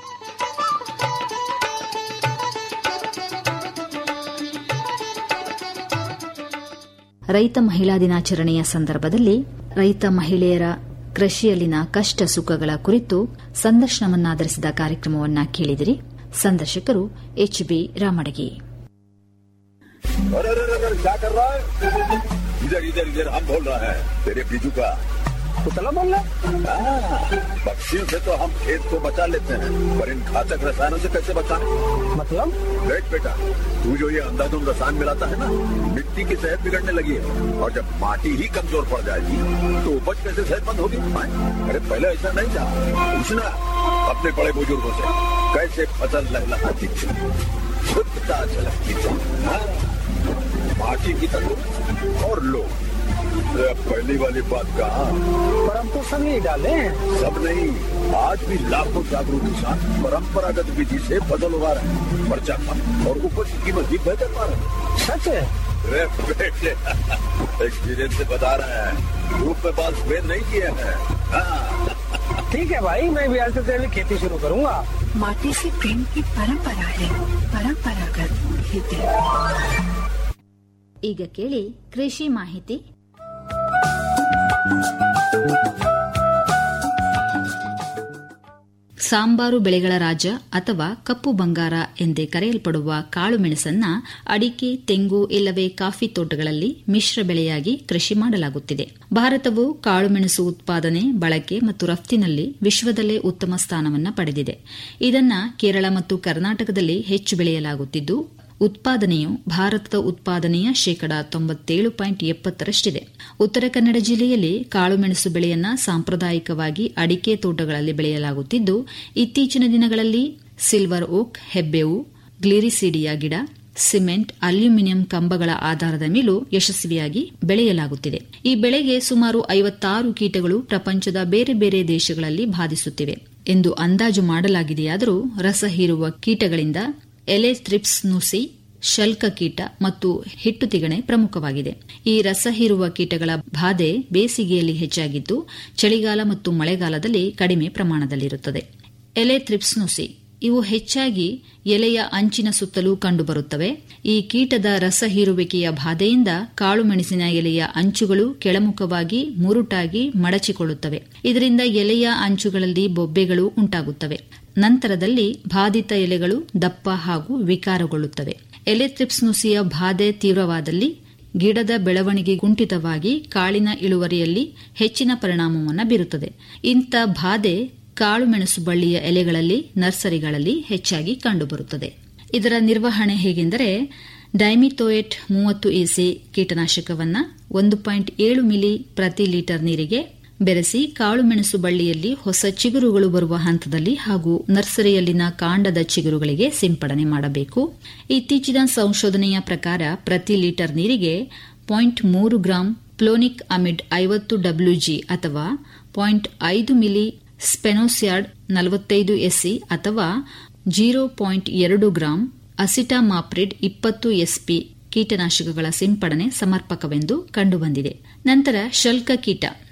ರೈತ ಮಹಿಳಾ ದಿನಾಚರಣೆಯ ಸಂದರ್ಭದಲ್ಲಿ ರೈತ ಮಹಿಳೆಯರ ಕೃಷಿಯಲ್ಲಿನ ಕಷ್ಟ ಸುಖಗಳ ಕುರಿತು ಸಂದರ್ಶನವನ್ನಾಧರಿಸಿದ ಕಾರ್ಯಕ್ರಮವನ್ನ ಕೇಳಿದಿರಿ ಸಂದರ್ಶಕರು ಎಚ್ ಬಿ ರಾಮಡಗಿ अरे अरे अरे क्या कर रहा है इधर इधर इधर हम बोल रहा है तेरे बीजू का कुतला बोल रहा पक्षियों से तो हम खेत को बचा लेते हैं पर इन घातक रसायनों से कैसे बचाएं मतलब देख बेटा तू जो ये अंधाधुंध रसायन मिलाता है ना मिट्टी की सेहत बिगड़ने लगी है और जब माटी ही कमजोर पड़ जाएगी तो उपज कैसे सेहतमंद होगी हाँ? अरे पहले ऐसा नहीं था पूछना अपने बड़े बुजुर्गों से कैसे फसल लहलहाती थी शुद्धता झलकती थी हाँ? माटी की तंदुरुस्ती और लोग अरे अब पहली वाली बात कहा पर हम तो सब नहीं डाले सब नहीं आज भी लाखों जागरूक किसान परंपरागत विधि से फसल उगा रहे हैं पर्चा कम और उपज की कीमत भी बेहतर पा रहे हैं सच है अरे बेटे एक्सपीरियंस से बता रहे हैं धूप में बाल सफेद नहीं किए हैं हाँ। ठीक है भाई मैं भी आज से तेरी खेती शुरू करूंगा माटी से प्रेम की परंपरा है परंपरागत खेती ಈಗ ಕೇಳಿ ಕೃಷಿ ಮಾಹಿತಿ ಸಾಂಬಾರು ಬೆಳೆಗಳ ರಾಜ ಅಥವಾ ಕಪ್ಪು ಬಂಗಾರ ಎಂದೇ ಕರೆಯಲ್ಪಡುವ ಕಾಳು ಮೆಣಸನ್ನ ಅಡಿಕೆ ತೆಂಗು ಇಲ್ಲವೇ ಕಾಫಿ ತೋಟಗಳಲ್ಲಿ ಮಿಶ್ರ ಬೆಳೆಯಾಗಿ ಕೃಷಿ ಮಾಡಲಾಗುತ್ತಿದೆ ಭಾರತವು ಕಾಳುಮೆಣಸು ಉತ್ಪಾದನೆ ಬಳಕೆ ಮತ್ತು ರಫ್ತಿನಲ್ಲಿ ವಿಶ್ವದಲ್ಲೇ ಉತ್ತಮ ಸ್ಥಾನವನ್ನು ಪಡೆದಿದೆ ಇದನ್ನ ಕೇರಳ ಮತ್ತು ಕರ್ನಾಟಕದಲ್ಲಿ ಹೆಚ್ಚು ಬೆಳೆಯಲಾಗುತ್ತಿದ್ದು ಉತ್ಪಾದನೆಯು ಭಾರತದ ಉತ್ಪಾದನೆಯ ಶೇಕಡಾ ತೊಂಬತ್ತೇಳು ಪಾಯಿಂಟ್ ಎಪ್ಪತ್ತರಷ್ಟಿದೆ ಉತ್ತರ ಕನ್ನಡ ಜಿಲ್ಲೆಯಲ್ಲಿ ಕಾಳುಮೆಣಸು ಬೆಳೆಯನ್ನ ಸಾಂಪ್ರದಾಯಿಕವಾಗಿ ಅಡಿಕೆ ತೋಟಗಳಲ್ಲಿ ಬೆಳೆಯಲಾಗುತ್ತಿದ್ದು ಇತ್ತೀಚಿನ ದಿನಗಳಲ್ಲಿ ಸಿಲ್ವರ್ ಓಕ್ ಹೆಬ್ಬೇವು ಗ್ಲಿರಿಸಿಡಿಯಾ ಗಿಡ ಸಿಮೆಂಟ್ ಅಲ್ಯೂಮಿನಿಯಂ ಕಂಬಗಳ ಆಧಾರದ ಮೇಲೂ ಯಶಸ್ವಿಯಾಗಿ ಬೆಳೆಯಲಾಗುತ್ತಿದೆ ಈ ಬೆಳೆಗೆ ಸುಮಾರು ಐವತ್ತಾರು ಕೀಟಗಳು ಪ್ರಪಂಚದ ಬೇರೆ ಬೇರೆ ದೇಶಗಳಲ್ಲಿ ಬಾಧಿಸುತ್ತಿವೆ ಎಂದು ಅಂದಾಜು ಮಾಡಲಾಗಿದೆಯಾದರೂ ರಸ ಹೀರುವ ಕೀಟಗಳಿಂದ ಎಲೆ ಥ್ರಿಪ್ಸ್ ನುಸಿ ಶಲ್ಕ ಕೀಟ ಮತ್ತು ಹಿಟ್ಟು ತಿಗಣೆ ಪ್ರಮುಖವಾಗಿದೆ ಈ ರಸ ಹೀರುವ ಕೀಟಗಳ ಬಾಧೆ ಬೇಸಿಗೆಯಲ್ಲಿ ಹೆಚ್ಚಾಗಿದ್ದು ಚಳಿಗಾಲ ಮತ್ತು ಮಳೆಗಾಲದಲ್ಲಿ ಕಡಿಮೆ ಪ್ರಮಾಣದಲ್ಲಿರುತ್ತದೆ ಎಲೆ ಥ್ರಿಪ್ಸ್ ನುಸಿ ಇವು ಹೆಚ್ಚಾಗಿ ಎಲೆಯ ಅಂಚಿನ ಸುತ್ತಲೂ ಕಂಡುಬರುತ್ತವೆ ಈ ಕೀಟದ ರಸ ಹೀರುವಿಕೆಯ ಬಾಧೆಯಿಂದ ಕಾಳುಮೆಣಸಿನ ಎಲೆಯ ಅಂಚುಗಳು ಕೆಳಮುಖವಾಗಿ ಮುರುಟಾಗಿ ಮಡಚಿಕೊಳ್ಳುತ್ತವೆ ಇದರಿಂದ ಎಲೆಯ ಅಂಚುಗಳಲ್ಲಿ ಬೊಬ್ಬೆಗಳು ಉಂಟಾಗುತ್ತವೆ ನಂತರದಲ್ಲಿ ಬಾಧಿತ ಎಲೆಗಳು ದಪ್ಪ ಹಾಗೂ ವಿಕಾರಗೊಳ್ಳುತ್ತವೆ ಎಲೆ ಥ್ರಿಪ್ಸ್ ನುಸಿಯ ಬಾಧೆ ತೀವ್ರವಾದಲ್ಲಿ ಗಿಡದ ಬೆಳವಣಿಗೆ ಕುಂಠಿತವಾಗಿ ಕಾಳಿನ ಇಳುವರಿಯಲ್ಲಿ ಹೆಚ್ಚಿನ ಪರಿಣಾಮವನ್ನು ಬೀರುತ್ತದೆ ಇಂಥ ಬಾಧೆ ಕಾಳುಮೆಣಸು ಬಳ್ಳಿಯ ಎಲೆಗಳಲ್ಲಿ ನರ್ಸರಿಗಳಲ್ಲಿ ಹೆಚ್ಚಾಗಿ ಕಂಡುಬರುತ್ತದೆ ಇದರ ನಿರ್ವಹಣೆ ಹೇಗೆಂದರೆ ಡೈಮಿಥೋಯೇಟ್ ಮೂವತ್ತು ಎಸಿ ಕೀಟನಾಶಕವನ್ನು ಒಂದು ಪಾಯಿಂಟ್ ಏಳು ಮಿಲಿ ಪ್ರತಿ ಲೀಟರ್ ನೀರಿಗೆ ಬೆರೆಸಿ ಕಾಳುಮೆಣಸು ಬಳ್ಳಿಯಲ್ಲಿ ಹೊಸ ಚಿಗುರುಗಳು ಬರುವ ಹಂತದಲ್ಲಿ ಹಾಗೂ ನರ್ಸರಿಯಲ್ಲಿನ ಕಾಂಡದ ಚಿಗುರುಗಳಿಗೆ ಸಿಂಪಡಣೆ ಮಾಡಬೇಕು ಇತ್ತೀಚಿನ ಸಂಶೋಧನೆಯ ಪ್ರಕಾರ ಪ್ರತಿ ಲೀಟರ್ ನೀರಿಗೆ ಪಾಯಿಂಟ್ ಮೂರು ಗ್ರಾಂ ಪ್ಲೋನಿಕ್ ಅಮಿಡ್ ಐವತ್ತು ಡಬ್ಲ್ಯೂಜಿ ಅಥವಾ ಪಾಯಿಂಟ್ ಐದು ಮಿಲಿ ಸ್ಪೆನೋಸ್ಯಾಡ್ ನಲವತ್ತೈದು ಎಸ್ಸಿ ಅಥವಾ ಜೀರೋ ಪಾಯಿಂಟ್ ಎರಡು ಗ್ರಾಂ ಅಸಿಟಾಮಾಪ್ರಿಡ್ ಇಪ್ಪತ್ತು ಎಸ್ಪಿ ಕೀಟನಾಶಕಗಳ ಸಿಂಪಡಣೆ ಸಮರ್ಪಕವೆಂದು ಕಂಡುಬಂದಿದೆ ನಂತರ ಶಲ್ಕ ಕೀಟ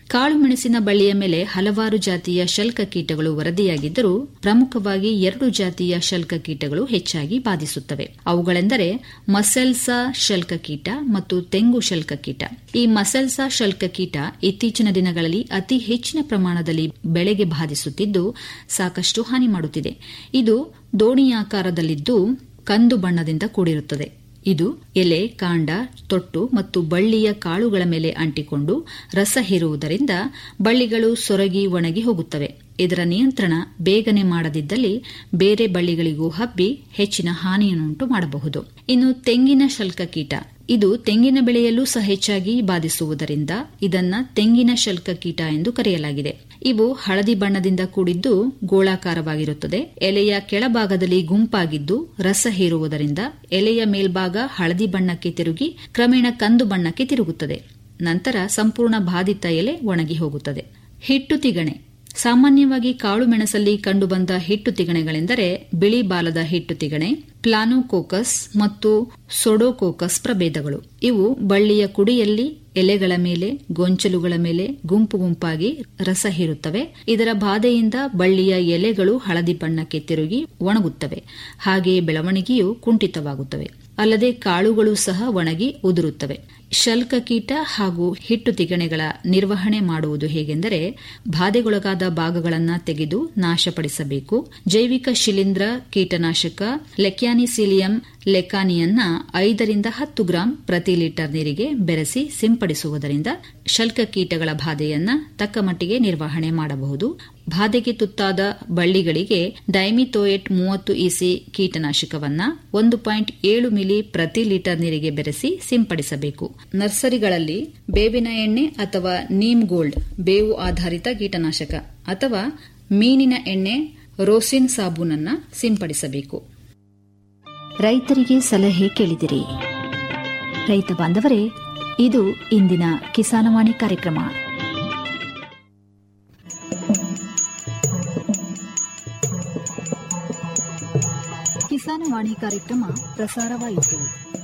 ಕಾಳುಮೆಣಸಿನ ಬಳ್ಳಿಯ ಮೇಲೆ ಹಲವಾರು ಜಾತಿಯ ಶಲ್ಕ ಕೀಟಗಳು ವರದಿಯಾಗಿದ್ದರೂ ಪ್ರಮುಖವಾಗಿ ಎರಡು ಜಾತಿಯ ಶಲ್ಕ ಕೀಟಗಳು ಹೆಚ್ಚಾಗಿ ಬಾಧಿಸುತ್ತವೆ ಅವುಗಳೆಂದರೆ ಮಸೆಲ್ಸಾ ಶಲ್ಕ ಕೀಟ ಮತ್ತು ತೆಂಗು ಶಲ್ಕ ಕೀಟ ಈ ಮಸೆಲ್ಸಾ ಶಲ್ಕ ಕೀಟ ಇತ್ತೀಚಿನ ದಿನಗಳಲ್ಲಿ ಅತಿ ಹೆಚ್ಚಿನ ಪ್ರಮಾಣದಲ್ಲಿ ಬೆಳೆಗೆ ಬಾಧಿಸುತ್ತಿದ್ದು ಸಾಕಷ್ಟು ಹಾನಿ ಮಾಡುತ್ತಿದೆ ಇದು ದೋಣಿಯಾಕಾರದಲ್ಲಿದ್ದು ಕಂದು ಬಣ್ಣದಿಂದ ಕೂಡಿರುತ್ತದೆ ಇದು ಎಲೆ ಕಾಂಡ ತೊಟ್ಟು ಮತ್ತು ಬಳ್ಳಿಯ ಕಾಳುಗಳ ಮೇಲೆ ಅಂಟಿಕೊಂಡು ರಸ ಹೀರುವುದರಿಂದ ಬಳ್ಳಿಗಳು ಸೊರಗಿ ಒಣಗಿ ಹೋಗುತ್ತವೆ ಇದರ ನಿಯಂತ್ರಣ ಬೇಗನೆ ಮಾಡದಿದ್ದಲ್ಲಿ ಬೇರೆ ಬಳ್ಳಿಗಳಿಗೂ ಹಬ್ಬಿ ಹೆಚ್ಚಿನ ಹಾನಿಯನ್ನುಂಟು ಮಾಡಬಹುದು ಇನ್ನು ತೆಂಗಿನ ಶಲ್ಕ ಕೀಟ ಇದು ತೆಂಗಿನ ಬೆಳೆಯಲ್ಲೂ ಸಹ ಹೆಚ್ಚಾಗಿ ಬಾಧಿಸುವುದರಿಂದ ಇದನ್ನ ತೆಂಗಿನ ಶಲ್ಕ ಕೀಟ ಎಂದು ಕರೆಯಲಾಗಿದೆ ಇವು ಹಳದಿ ಬಣ್ಣದಿಂದ ಕೂಡಿದ್ದು ಗೋಳಾಕಾರವಾಗಿರುತ್ತದೆ ಎಲೆಯ ಕೆಳಭಾಗದಲ್ಲಿ ಗುಂಪಾಗಿದ್ದು ರಸ ಹೀರುವುದರಿಂದ ಎಲೆಯ ಮೇಲ್ಭಾಗ ಹಳದಿ ಬಣ್ಣಕ್ಕೆ ತಿರುಗಿ ಕ್ರಮೇಣ ಕಂದು ಬಣ್ಣಕ್ಕೆ ತಿರುಗುತ್ತದೆ ನಂತರ ಸಂಪೂರ್ಣ ಬಾಧಿತ ಎಲೆ ಒಣಗಿ ಹೋಗುತ್ತದೆ ಹಿಟ್ಟು ತಿಗಣೆ ಸಾಮಾನ್ಯವಾಗಿ ಕಾಳು ಮೆಣಸಲ್ಲಿ ಕಂಡುಬಂದ ಹಿಟ್ಟು ತಿಗಣೆಗಳೆಂದರೆ ಬಿಳಿ ಬಾಲದ ಹಿಟ್ಟು ತಿಗಣೆ ಪ್ಲಾನೋಕೋಕಸ್ ಮತ್ತು ಸೊಡೋಕೋಕಸ್ ಪ್ರಭೇದಗಳು ಇವು ಬಳ್ಳಿಯ ಕುಡಿಯಲ್ಲಿ ಎಲೆಗಳ ಮೇಲೆ ಗೊಂಚಲುಗಳ ಮೇಲೆ ಗುಂಪು ಗುಂಪಾಗಿ ರಸ ಹೀರುತ್ತವೆ ಇದರ ಬಾಧೆಯಿಂದ ಬಳ್ಳಿಯ ಎಲೆಗಳು ಹಳದಿ ಬಣ್ಣಕ್ಕೆ ತಿರುಗಿ ಒಣಗುತ್ತವೆ ಹಾಗೆಯೇ ಬೆಳವಣಿಗೆಯು ಕುಂಠಿತವಾಗುತ್ತವೆ ಅಲ್ಲದೆ ಕಾಳುಗಳು ಸಹ ಒಣಗಿ ಉದುರುತ್ತವೆ ಶಲ್ಕ ಕೀಟ ಹಾಗೂ ಹಿಟ್ಟು ತಿಗಣೆಗಳ ನಿರ್ವಹಣೆ ಮಾಡುವುದು ಹೇಗೆಂದರೆ ಬಾಧೆಗೊಳಗಾದ ಭಾಗಗಳನ್ನು ತೆಗೆದು ನಾಶಪಡಿಸಬೇಕು ಜೈವಿಕ ಶಿಲೀಂಧ್ರ ಕೀಟನಾಶಕ ಲೆಕ್ಯಾನಿಸಿಲಿಯಂ ಲೆಕಾನಿಯನ್ನ ಐದರಿಂದ ಹತ್ತು ಗ್ರಾಂ ಪ್ರತಿ ಲೀಟರ್ ನೀರಿಗೆ ಬೆರೆಸಿ ಸಿಂಪಡಿಸುವುದರಿಂದ ಶಲ್ಕ ಕೀಟಗಳ ಬಾಧೆಯನ್ನ ತಕ್ಕ ಮಟ್ಟಿಗೆ ನಿರ್ವಹಣೆ ಮಾಡಬಹುದು ಬಾಧೆಗೆ ತುತ್ತಾದ ಬಳ್ಳಿಗಳಿಗೆ ಡೈಮಿಥೋಯೇಟ್ ಮೂವತ್ತು ಇಸಿ ಕೀಟನಾಶಕವನ್ನ ಒಂದು ಪಾಯಿಂಟ್ ಏಳು ಮಿಲಿ ಪ್ರತಿ ಲೀಟರ್ ನೀರಿಗೆ ಬೆರೆಸಿ ಸಿಂಪಡಿಸಬೇಕು ನರ್ಸರಿಗಳಲ್ಲಿ ಬೇವಿನ ಎಣ್ಣೆ ಅಥವಾ ನೀಮ್ ಗೋಲ್ಡ್ ಬೇವು ಆಧಾರಿತ ಕೀಟನಾಶಕ ಅಥವಾ ಮೀನಿನ ಎಣ್ಣೆ ರೋಸಿನ್ ಸಾಬೂನನ್ನ ಸಿಂಪಡಿಸಬೇಕು ರೈತರಿಗೆ ಸಲಹೆ ಕೇಳಿದಿರಿ ರೈತ ಬಾಂಧವರೇ ಇದು ಇಂದಿನ ಕಿಸಾನವಾಣಿ ಕಾರ್ಯಕ್ರಮ ಕಿಸಾನವಾಣಿ ಕಾರ್ಯಕ್ರಮ ಪ್ರಸಾರವಾಯಿತು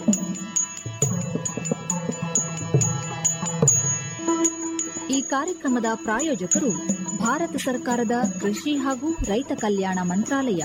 ಈ ಕಾರ್ಯಕ್ರಮದ ಪ್ರಾಯೋಜಕರು ಭಾರತ ಸರ್ಕಾರದ ಕೃಷಿ ಹಾಗೂ ರೈತ ಕಲ್ಯಾಣ ಮಂತ್ರಾಲಯ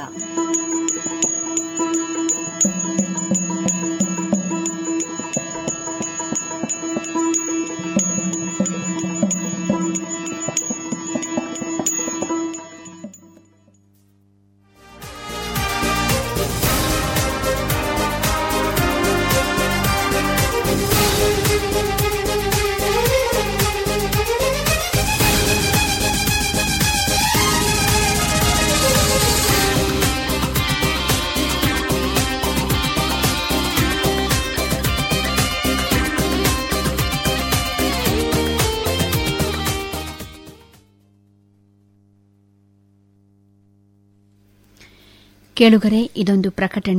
ಕೇಳುಗರೆ ಇದೊಂದು ಪ್ರಕಟಣೆ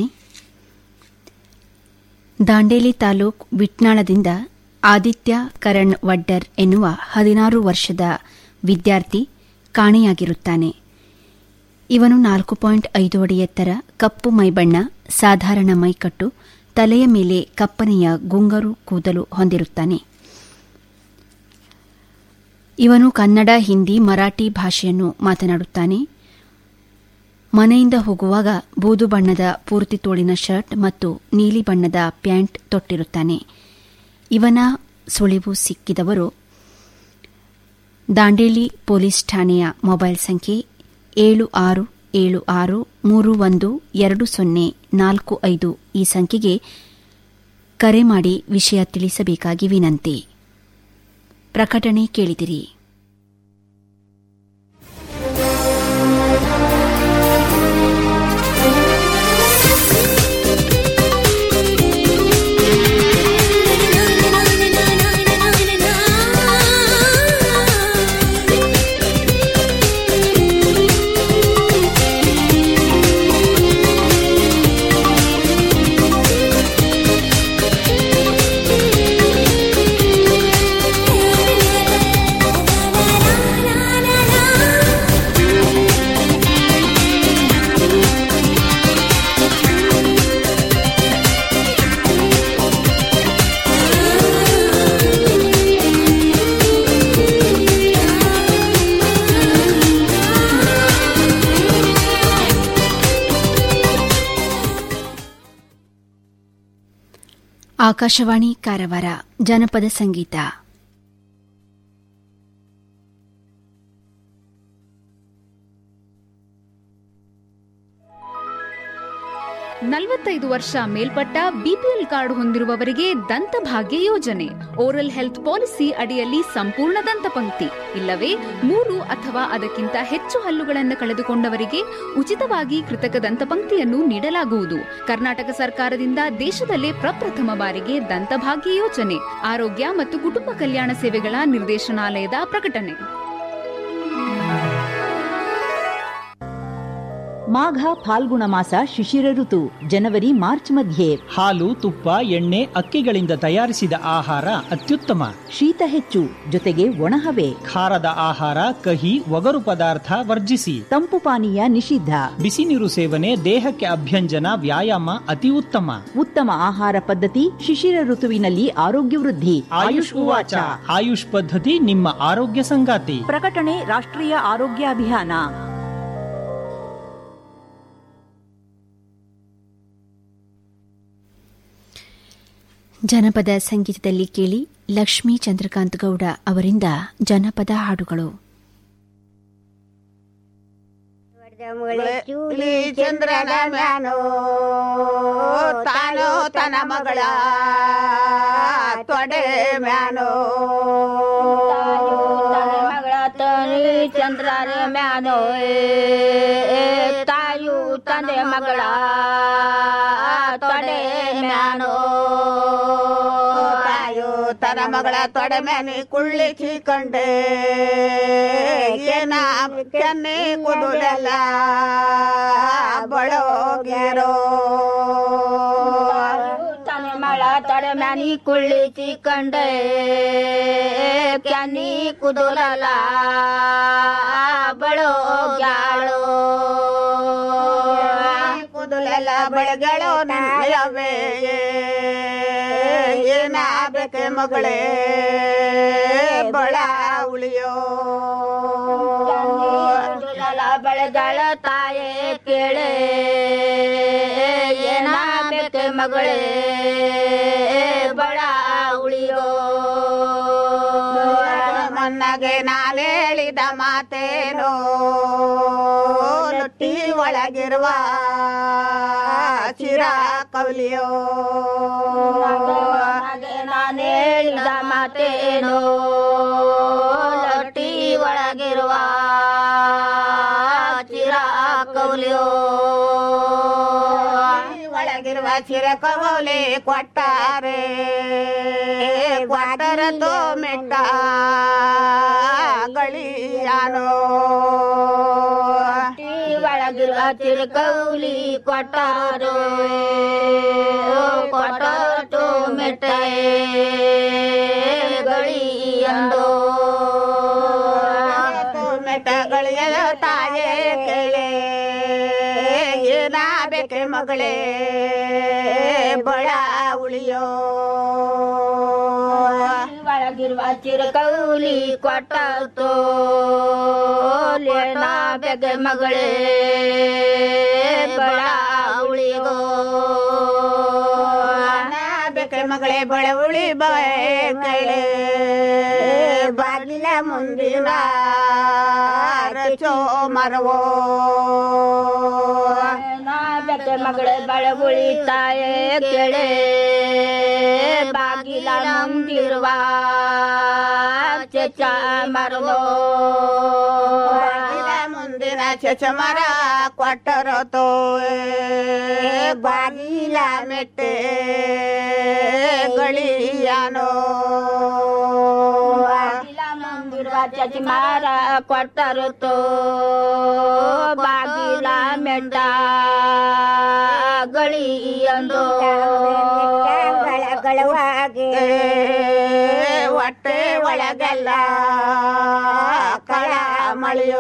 ದಾಂಡೇಲಿ ತಾಲೂಕ್ ವಿಟ್ನಾಳದಿಂದ ಆದಿತ್ಯ ಕರಣ್ ವಡ್ಡರ್ ಎನ್ನುವ ಹದಿನಾರು ವರ್ಷದ ವಿದ್ಯಾರ್ಥಿ ಕಾಣೆಯಾಗಿರುತ್ತಾನೆ ಇವನು ನಾಲ್ಕು ಪಾಯಿಂಟ್ ಐದು ಅಡಿ ಎತ್ತರ ಕಪ್ಪು ಮೈಬಣ್ಣ ಸಾಧಾರಣ ಮೈಕಟ್ಟು ತಲೆಯ ಮೇಲೆ ಕಪ್ಪನೆಯ ಗುಂಗರು ಕೂದಲು ಹೊಂದಿರುತ್ತಾನೆ ಇವನು ಕನ್ನಡ ಹಿಂದಿ ಮರಾಠಿ ಭಾಷೆಯನ್ನು ಮಾತನಾಡುತ್ತಾನೆ ಮನೆಯಿಂದ ಹೋಗುವಾಗ ಬೂದು ಬಣ್ಣದ ಪೂರ್ತಿ ತೋಳಿನ ಶರ್ಟ್ ಮತ್ತು ನೀಲಿ ಬಣ್ಣದ ಪ್ಯಾಂಟ್ ತೊಟ್ಟಿರುತ್ತಾನೆ ಇವನ ಸುಳಿವು ಸಿಕ್ಕಿದವರು ದಾಂಡೇಲಿ ಪೊಲೀಸ್ ಠಾಣೆಯ ಮೊಬೈಲ್ ಸಂಖ್ಯೆ ಏಳು ಆರು ಏಳು ಆರು ಮೂರು ಒಂದು ಎರಡು ಸೊನ್ನೆ ನಾಲ್ಕು ಐದು ಈ ಸಂಖ್ಯೆಗೆ ಕರೆ ಮಾಡಿ ವಿಷಯ ತಿಳಿಸಬೇಕಾಗಿ ವಿನಂತಿ ಪ್ರಕಟಣೆ ಕೇಳಿದಿರಿ La ಆಕಾಶವಾಣಿ ಕಾರವಾರ ಜನಪದ ಸಂಗೀತ ನಲವತ್ತೈದು ವರ್ಷ ಮೇಲ್ಪಟ್ಟ ಬಿಪಿಎಲ್ ಕಾರ್ಡ್ ಹೊಂದಿರುವವರಿಗೆ ದಂತಭಾಗ್ಯ ಯೋಜನೆ ಓರಲ್ ಹೆಲ್ತ್ ಪಾಲಿಸಿ ಅಡಿಯಲ್ಲಿ ಸಂಪೂರ್ಣ ದಂತಪಂಕ್ತಿ ಇಲ್ಲವೇ ಮೂರು ಅಥವಾ ಅದಕ್ಕಿಂತ ಹೆಚ್ಚು ಹಲ್ಲುಗಳನ್ನು ಕಳೆದುಕೊಂಡವರಿಗೆ ಉಚಿತವಾಗಿ ಕೃತಕ ದಂತಪಂಕ್ತಿಯನ್ನು ನೀಡಲಾಗುವುದು ಕರ್ನಾಟಕ ಸರ್ಕಾರದಿಂದ ದೇಶದಲ್ಲೇ ಪ್ರಪ್ರಥಮ ಬಾರಿಗೆ ದಂತಭಾಗ್ಯ ಯೋಜನೆ ಆರೋಗ್ಯ ಮತ್ತು ಕುಟುಂಬ ಕಲ್ಯಾಣ ಸೇವೆಗಳ ನಿರ್ದೇಶನಾಲಯದ ಪ್ರಕಟಣೆ ಮಾಘ ಫಾಲ್ಗುಣ ಮಾಸ ಶಿಶಿರ ಋತು ಜನವರಿ ಮಾರ್ಚ್ ಮಧ್ಯೆ ಹಾಲು ತುಪ್ಪ ಎಣ್ಣೆ ಅಕ್ಕಿಗಳಿಂದ ತಯಾರಿಸಿದ ಆಹಾರ ಅತ್ಯುತ್ತಮ ಶೀತ ಹೆಚ್ಚು ಜೊತೆಗೆ ಒಣಹವೆ ಖಾರದ ಆಹಾರ ಕಹಿ ಒಗರು ಪದಾರ್ಥ ವರ್ಜಿಸಿ ತಂಪು ಪಾನೀಯ ನಿಷಿದ್ಧ ಬಿಸಿ ನೀರು ಸೇವನೆ ದೇಹಕ್ಕೆ ಅಭ್ಯಂಜನ ವ್ಯಾಯಾಮ ಅತಿ ಉತ್ತಮ ಉತ್ತಮ ಆಹಾರ ಪದ್ಧತಿ ಶಿಶಿರ ಋತುವಿನಲ್ಲಿ ಆರೋಗ್ಯ ವೃದ್ಧಿ ಆಯುಷ್ ಉವಾಚ ಆಯುಷ್ ಪದ್ಧತಿ ನಿಮ್ಮ ಆರೋಗ್ಯ ಸಂಗಾತಿ ಪ್ರಕಟಣೆ ರಾಷ್ಟ್ರೀಯ ಆರೋಗ್ಯ ಅಭಿಯಾನ ಜನಪದ ಸಂಗೀತದಲ್ಲಿ ಕೇಳಿ ಲಕ್ಷ್ಮೀ ಚಂದ್ರಕಾಂತ್ ಗೌಡ ಅವರಿಂದ ಜನಪದ ಹಾಡುಗಳು ಚೂಲಿ ಚಂದ್ರನ ಮ್ಯಾನೋ ತಾನೋ ತನ ಮಗಳ ತೊಡೆ ಮ್ಯಾನೋ ಮಗಳ ತನಿ ಚಂದ್ರನ ಮ್ಯಾನೋ ತಾಯು ತಂದೆ ಮಗಳ ತೊಡೆ ಮ್ಯಾನೋ ತಾಯು ತನ ಮಗಳ ತೊಡೆ ಮ್ಯಾನಿ ಕುಳ್ಳಿಸಿ ಕಂಡೆ ಏನ ಕೆನ್ನೆ ಕುದುರೆಲ್ಲ ಬಳೋಗ್ಯಾರೋ ತನೆ ಮಳ ತೊಡೆ ಮ್ಯಾನಿ ಕುಳ್ಳಿಸಿ ಕಂಡೆ ಕ್ಯಾನಿ ಕುದುರಲ ಬಳೋ ಗ್ಯಾಳೋ ಕುದುಲೆಲ್ಲ ಬೆಳಗಳು ನನ್ನಯವೇ ಏನಾಗಬೇಕೆ ಮಗಳೇ ಬಳ ಉಳಿಯೋ ಕುದುರಲ ಬೆಳಗಳ ತಾಯೇ ಕೇಳೆ ಏನಾಗಬೇಕೆ ಮಗಳೇ ಬಳ ಉಳಿಯೋ ಮನ್ನಗೆ ನಾನೇಳಿದ ಮಾತೇನೋ ಲೊಟ್ಟಿ ಒಳಗಿರುವ ಚಿರ ಕವಲಿಯೋ ನಾನು ಹೇಳಿದ ಮಾತೇನೋ ಲೊಟ್ಟಿ ಒಳಗಿರುವ ಚಿರ ಕೌಲಿಯೋ ಒಳಗಿರುವ ಚಿರ ಕವಲಿ ಕೊಟ್ಟಾರೆ ಕ್ವಾಟರ ತೋ ಮೆಟ್ಟ ಗಳಿಯಾನೋ ಒಳಗಿರುವ ಚಿರ ಕೌಲಿ ಕೊಟ್ಟಾರೋ ಕೊಟ್ಟು ಮೆಟ್ಟೆ ಗಳಿ ಅಂದೋ ಮೆಟ್ಟಗಳಿಯದ ತಾಯೇ ಕೇಳೆ ಏನಾಗಬೇಕೆ ಮಗಳೇ ಬಳ ಉಳಿಯೋ ಒಳಗಿರುವ ಚಿರ ಕೌಲಿ ಕೊಟ್ಟೋ ಲೇನಾ ಬೆಗೆ ಮಗಳೇ ಬಳ ಉಳಿಗೋ ಬೇಕೆ ಮಗಳೇ ಬಳ ಉಳಿ ಬೇಕಳೆ ಬಾಗಿಲ ಮುಂದಿನ ರಚೋ ಮರವೋ ಬೆಕ್ಕೆ ಮಗಳೇ ಬಳ ಉಳಿತಾಯೇ ಕೆಳೆ ಬಾಗಿಲ ಮುಂದಿರುವ ಚೆಚ್ಚ ಮರವೋ ಬಾಗಿಲ ಮುಂದಿನ ಚಚ ಮರ ಕೊಟ್ಟರೋ ತೋ ಬಾಗಿಲ ಮೆಟ್ಟೆ ಗಳಿಯಾನೋ ಬಾಗಿಲ ಮುಂದಿರುವ ಚಚ ಮರ ಕೊಟ್ಟರು ತೋ ಬಾಗಿಲ ಮೆಟ್ಟ ಗಳಿ ಅಂದೋ ಗಳಗಳವಾಗಿ ಹೊಟ್ಟೆ ಒಳಗೆಲ್ಲ ಕಳ ಮಳೆಯೋ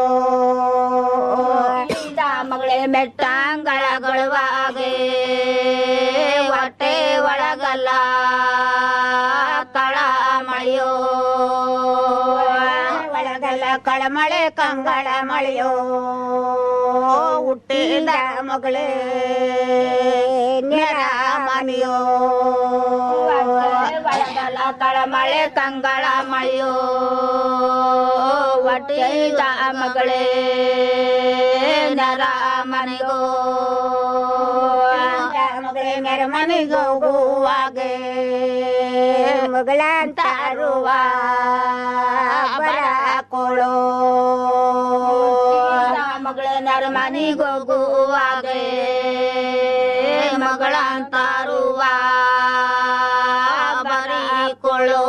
ಮಗಳೇ ಮೆಟ್ಟಂಗಳಗಳವಾಗೆ ಹೊಟ್ಟೆ ಒಳಗಲ್ಲ ತಳ ಮಳೆಯೋ ಒಳಗೆಲ್ಲ ಕಳಮಳೆ ಕಂಗಳ ಮಳೆಯೋ ಹುಟ್ಟಿದ ಮಗಳೇ ನೆರ ಮನೆಯೋ ಕಾಲ ತಳಮಳೆ ಕಂಗಳ ಮಳೆಯೋ ಒಟ್ಟಿದ ಮಗಳೇ ನರ ಮನೆಗೋ ಮಗಳೇ ನೆರ ಮನೆಗೋಗುವಾಗೆ ಮಗಳ ತಾರುವ ಬರ ಕೊಳೋ ಮಗಳ ನರ ಮನೆಗೋಗುವಾಗೆ ಮಗಳ ತಾರುವ ಬರಿಕೊಳ್ಳೋ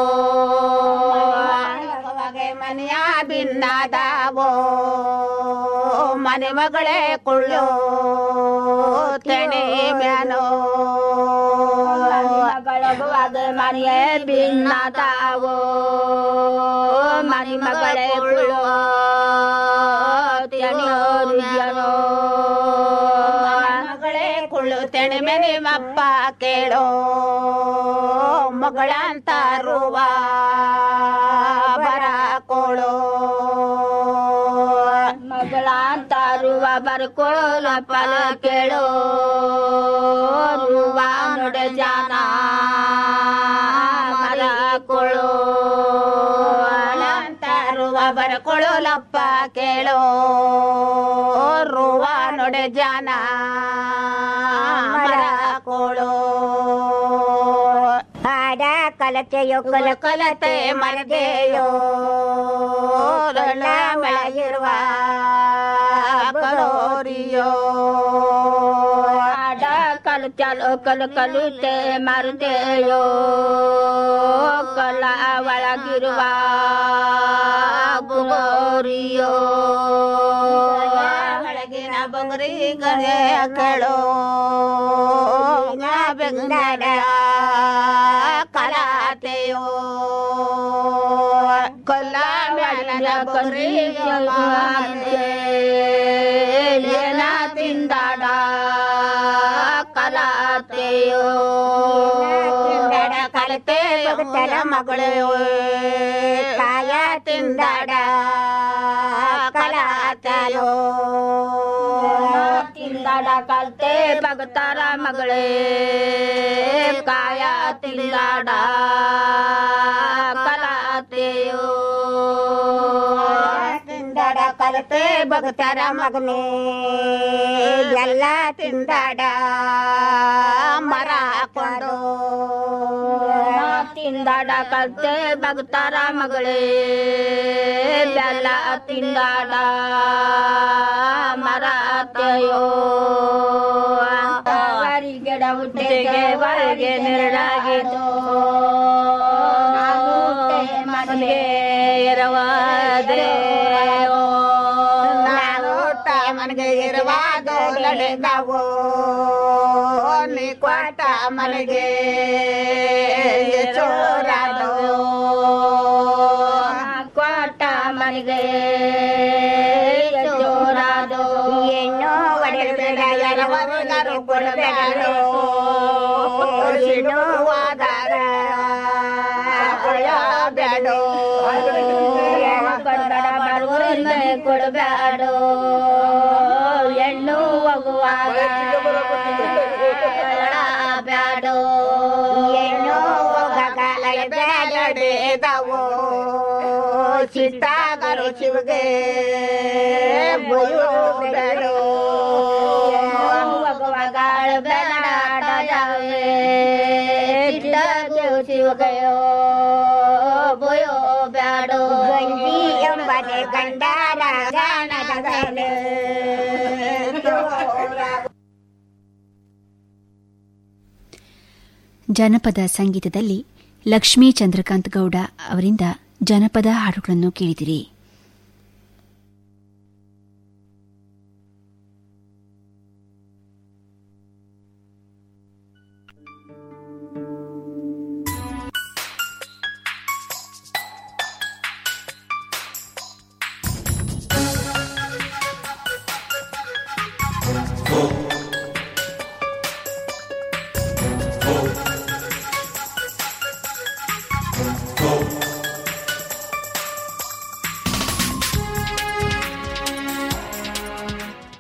ಮನೆಯ ಭಿನ್ನದಾವೋ ಮನೆ ಮಗಳೇ ಕೊಳ್ಳೋ ತೆಣೆ ಮ್ಯಾನೋ ಮಗಳಗುವಾಗ ಮನೆಯೇ ಭಿನ್ನದಾವೋ ಮನೆ ಮಗಳೇ ಕೊಳ್ಳೋ ತೆಣೆಯೋ ಮಗಳೇ ಕುಳ್ಳು ತೆಣೆ ಮೇಲೆ ಅಪ್ಪ ಕೇಳೋ ಮಗಳಂತಾರುವ ಬರ ಕೊಳೋ ಮಗಳಂತಾರುವ ಬರ್ಕೊಳ್ಳೋ ಫಲ ಕೇಳೋ ರುವ ನೋಡ ಜಾನ ಮರ ಕೊಳೋ ಅಂತಾರುವ ಬರ್ಕೊಳ್ಳೋಲಪ್ಪ ಕೇಳೋ ರುವ ನೋಡೆ ಜಾನ ಮರ ಕೊಳೋ ಹಾಡ ಕಲತೆಯೋ ಕಲ ಕಲತೆ ಮರದೆಯೋ ರೊಳ್ಳ ಮೆಳಗಿರುವ ಕಲೋರಿಯೋ ಹಾಡ ಕಲುತ್ತಲೋ ಕಲು ಕಲುತೆ ಮರದೆಯೋ ಕಲ ಒಳಗಿರುವ ಗುಗೋರಿಯೋ ಒಳಗಿನ ಬಂಗರಿ ಗರೆ ಕೇಳೋ ಬೆಂಗಡ ಕಲಾತೆಯೋ ಕೊಲ್ಲ ಮ್ಯಾಲಿನ ಬಂಗರಿ ಏನ ತಿಂದಾಡ ಕಲಾತೆಯೋ ತಿಂದಾಡ ಕಲತೆ ಬಗತಲ ಮಗಳು ಕಾಯ ತಿಂದಾಡ ಕಲಾತೆಯೋ ತಿಂದಾಡ ಕಲ್ತೆ ಬಗತಾರ ಮಗಳೇ ಕಾಯ ತಿಂದಾಡ ಕಲಾತೆಯೋ ತಿಂದಾಡ ಕಲತೆ ಬಗತಾರ ಮಗನೇ ಎಲ್ಲ ತಿಂದಾಡ ಮರ ಹಾಕೊಂಡು ತಿಂದಾಡ ಕಲ್ತೆ ಬಗತಾರ ಮಗಳೇ ಬೆಲ್ಲ ತಿಂದಾಡ ಮರ ತೆಯೋ ಗಿಡ ಹುಟ್ಟಿಗೆ ಹೊರಗೆ ನೆರಳಾಗಿದ್ದು ಮನೆಗೆ ಎರವಾದೆ ನಾನೋಟ ಮನೆಗೆ ಎರವಾದೋ ನಡೆದವೋ ನೀ ಕೊಟ್ಟ ಮನೆಗೆ ಚೋರಾದೋ ಕೊಟ್ಟ ಮನೆಗೆ ಚೋರಾದೋ ಹೆಣ್ಣು ಒಡೆಯಬೇಡ ಎರವರು ಕೊಡಬೇಡೋ ಸಿಡುವಾದಾರ ಕೊಡಬೇಡೋ ಕೊಡಬೇಡ ಬರುವರಿಂದ ಕೊಡಬೇಡೋ ಹೆಣ್ಣು ಹೋಗುವಾಗ ಬ್ಯಾಡೋ ಹೆಣ್ಣು ಹೋಗಗಾಲ ಬೇಡೇದವೋ ಚಿತ್ತಾಗರು ಶಿವಗೆ ಬುಯು ಬೇಡೋ ಹೋಗುವಾಗ ಬೇಡಾಡವೆ ಚಿತ್ತಾಗ ಶಿವಗಯೋ ಬುಯೋ ಬ್ಯಾಡೋ ಗಂಜಿ ಎಂಬನೆ ಗಂಡಾರ ಗಾಣದ ಜನಪದ ಸಂಗೀತದಲ್ಲಿ ಲಕ್ಷ್ಮೀ ಚಂದ್ರಕಾಂತ್ ಗೌಡ ಅವರಿಂದ ಜನಪದ ಹಾಡುಗಳನ್ನು ಕೇಳಿದಿರಿ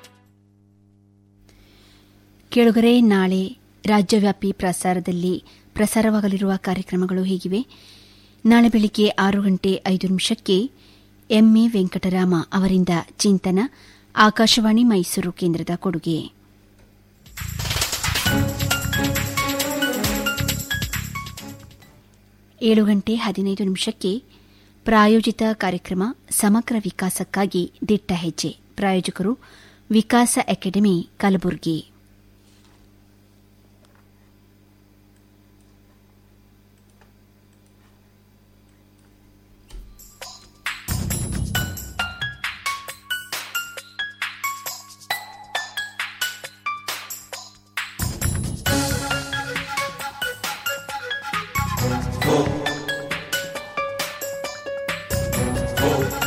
ಕೇಳುಗರೆ ನಾಳೆ ರಾಜ್ಯವ್ಯಾಪಿ ಪ್ರಸಾರದಲ್ಲಿ ಪ್ರಸಾರವಾಗಲಿರುವ ಕಾರ್ಯಕ್ರಮಗಳು ಹೀಗಿವೆ ನಾಳೆ ಬೆಳಿಗ್ಗೆ ಆರು ಗಂಟೆ ಐದು ನಿಮಿಷಕ್ಕೆ ಎಂಎ ವೆಂಕಟರಾಮ ಅವರಿಂದ ಚಿಂತನ ಆಕಾಶವಾಣಿ ಮೈಸೂರು ಕೇಂದ್ರದ ಕೊಡುಗೆ ಏಳು ಗಂಟೆ ಹದಿನೈದು ನಿಮಿಷಕ್ಕೆ ಪ್ರಾಯೋಜಿತ ಕಾರ್ಯಕ್ರಮ ಸಮಗ್ರ ವಿಕಾಸಕ್ಕಾಗಿ ದಿಟ್ಟ ಹೆಜ್ಜೆ ಪ್ರಾಯೋಜಕರು ವಿಕಾಸ ಅಕಾಡೆಮಿ ಕಲಬುರಗಿ Oh.